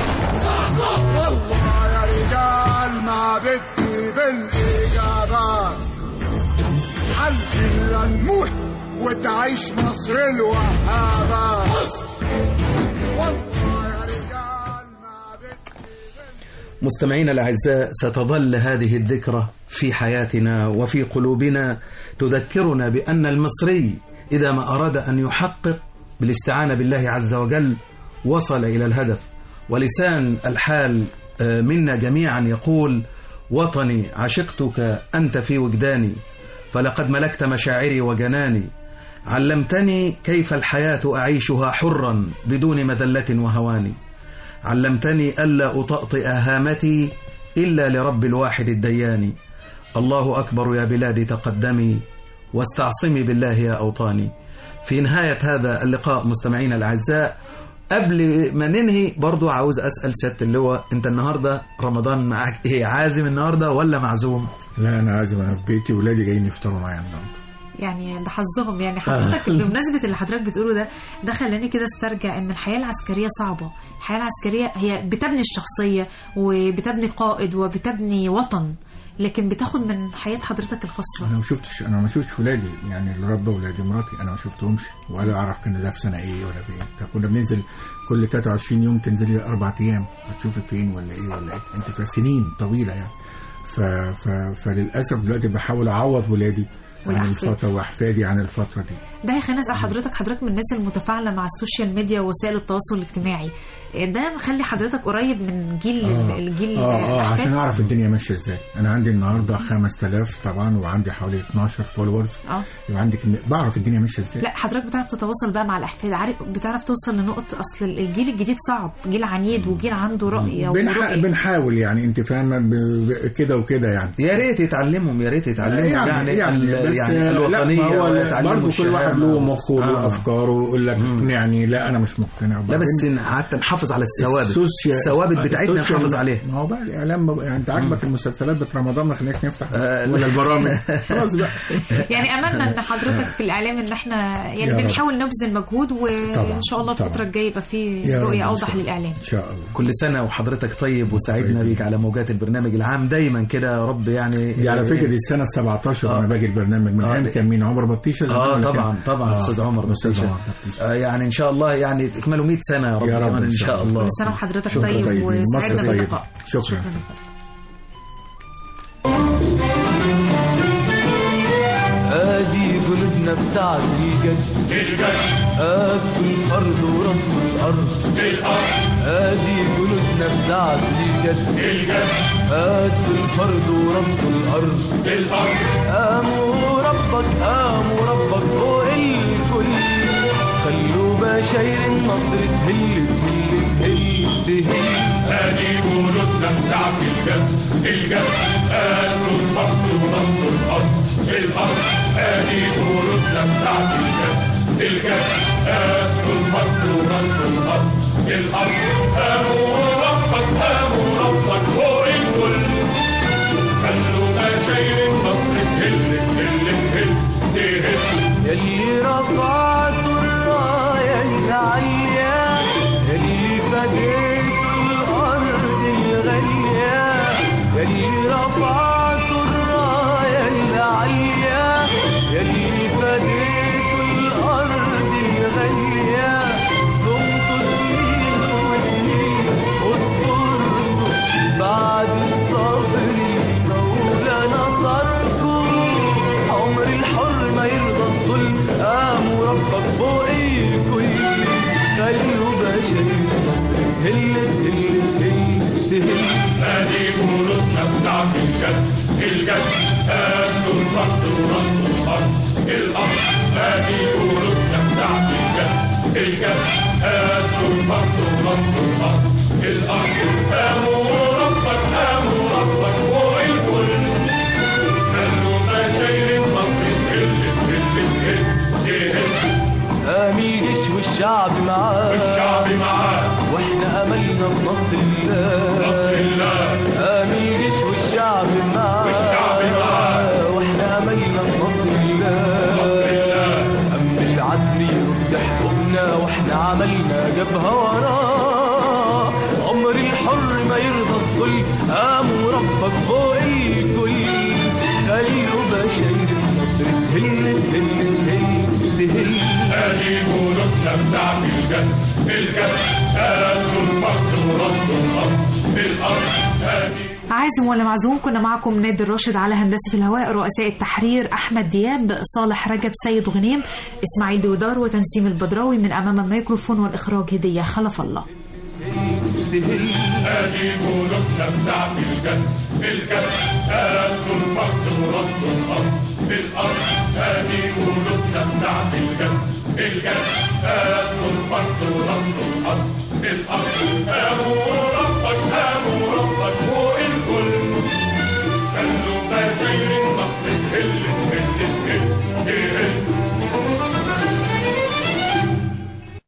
والله يا رجال ما بدي بالإجابة حل إلا نموت وتعيش مصر الوهابة مستمعينا الأعزاء ستظل هذه الذكرى في حياتنا وفي قلوبنا تذكرنا بأن المصري إذا ما أراد أن يحقق بالاستعانة بالله عز وجل وصل إلى الهدف ولسان الحال منا جميعا يقول وطني عشقتك أنت في وجداني فلقد ملكت مشاعري وجناني علمتني كيف الحياة أعيشها حرا بدون مذلة وهوان علمتني ألا أطأطئ هامتي إلا لرب الواحد الديان الله أكبر يا بلادي تقدمي واستعصمي بالله يا أوطاني في نهاية هذا اللقاء مستمعينا الأعزاء قبل ما ننهي برضو عاوز أسأل سيادة اللواء أنت النهاردة رمضان معاك إيه عازم النهاردة ولا معزوم لا أنا عازم أنا في بيتي ولادي جايين يفطروا معايا النهارده يعني ده حظهم يعني حضرتك بمناسبة اللي حضرتك بتقوله ده ده خلاني كده استرجع ان الحياة العسكرية صعبة الحياة العسكرية هي بتبني الشخصية وبتبني قائد وبتبني وطن لكن بتاخد من حياة حضرتك الخاصة انا ما شفتش انا ما شفتش ولادي يعني اللي ربى ولادي مراتي انا ما شفتهمش ولا اعرف كان ده في سنه ايه ولا بايه ده كنا بننزل كل 23 يوم تنزلي اربع ايام هتشوفي فين ولا ايه ولا ايه انت في سنين طويله يعني ف... ف... فللاسف دلوقتي بحاول اعوض ولادي عن والأحفاد. الفتره واحفادي عن الفتره دي ده هيخليني اسال حضرتك حضرتك من الناس المتفاعله مع السوشيال ميديا ووسائل التواصل الاجتماعي ده مخلي حضرتك قريب من جيل آه. الجيل اه اه الأحفاد؟ عشان اعرف الدنيا ماشيه ازاي انا عندي النهارده 5000 طبعا وعندي حوالي 12 فولورز اه يبقى عندي كمية بعرف الدنيا ماشيه ازاي لا حضرتك بتعرف تتواصل بقى مع الاحفاد عارف بتعرف توصل لنقطه اصل الجيل الجديد صعب جيل عنيد وجيل عنده رؤيه بنح... ورؤيه بنحاول يعني انت فاهمه ب... ب... كده وكده يعني يا ريت يتعلمهم يا ريت يتعلموا يعني يعني, يعني, ال- بس يعني لا، الوطنية ما هو ويتعلموا برضه كل واحد الشهامة. له مخه وله آه. افكاره ويقول لك يعني لا انا مش مقتنع لا وبعدين بس حتى نحافظ على الثوابت السوشيال- الثوابت بتاعتنا السوشيال- نحافظ عليها ما هو بقى الاعلام بقى- يعني انت عاجبك المسلسلات بتاع رمضان ما خليناش نفتح آه، لا. ولا البرامج خلاص بقى يعني املنا ان حضرتك في الاعلام ان احنا يا يعني رب. بنحاول نبذل مجهود طبعاً، وان شاء الله طبعاً. الفتره الجايه يبقى في يا رب رؤيه إن اوضح شاء الله. للاعلام ان شاء الله كل سنة وحضرتك طيب وسعدنا بيك على موجات البرنامج العام دايما كده يا رب يعني دي على فكره دي السنه 17 آه. وانا باجي البرنامج من آه. ايام كان مين عمر بطيشه اه ولا كان- طبعا طبعا آه. استاذ عمر أستاذ بطيشة عمر بطيشة. آه يعني ان شاء الله يعني تكملوا 100 سنة يا رب, يا رب كمان إن ان شاء شاء الله. الله كل سنه وحضرتك شكرا طيب طيبين. مصر وسعدنا طيب. باللقاء شكرا. ادي جلودنا بتاعت الجد ادي الارض ورب الارض ادي جلودنا بتاعت الجد ادي الفرد ورب الارض قاموا ربك قاموا ربك فوق الكل خلوا بشاير النصر تهل تهل تهل تهل ادي جلودنا بتاعت الجد الجد قالوا الفخر ونصر الارض الأرض هذه بلودنا بتاعت الجد الجد آكل مصر ورد الأرض الأرض قاموا ربك قاموا ربك فوق الكل خلوا مشايل مصر تهل تهل تهل تهل يلي رفعتوا الراية العالية يلي فديتوا الأرض الغالية يلي رفعتوا الراية العالية يلي فديتوا الأرض الغالية صمتوا سنين وسنين واضطرتوا بعد الصبر المولى نصركم عمر الحر ما يرضى الظلم قاموا ربك فوق الكل خلوا بشر مصر تهل تهل تهل تهل هذه بلودنا بتاعت الجد الجد آكل مصر ورد الأرض الأرض هذه بلودنا بتاعت الجد الجد آكل مصر ورد الأرض الأرض قاموا ربك قاموا ربك فوق الكل خلوا مشايل مصر تهل تهل تهل تهل قامي جيش والشعب معاه والشعب معاه واحنا املنا بنصر الله نصر الله قامي جيش والشعب معاه والشعب معاه واحنا املنا بنصر الله نصر الله أم العزم يرد حقوقنا واحنا عملنا جبهة وراه عمر الحر ما يرضى الظلم قاموا ربك فوق الكل خلوا بشاير مصر تهل تهل تهل تهل هذه بلودنا بتاعت الجد الجد آكل مصر ورد الأرض الأرض هذه عازم ولا معزوم كنا معكم نادر راشد على هندسة الهواء رؤساء التحرير أحمد دياب صالح رجب سيد غنيم إسماعيل دودار وتنسيم البدراوي من أمام الميكروفون والإخراج هدية خلف الله هذه بلودنا بتاعت الجد الجد آكل مصر ورد الأرض الأرض هذه بلودنا بتاعت الجد الجد آكل مصر ورد الأرض الأرض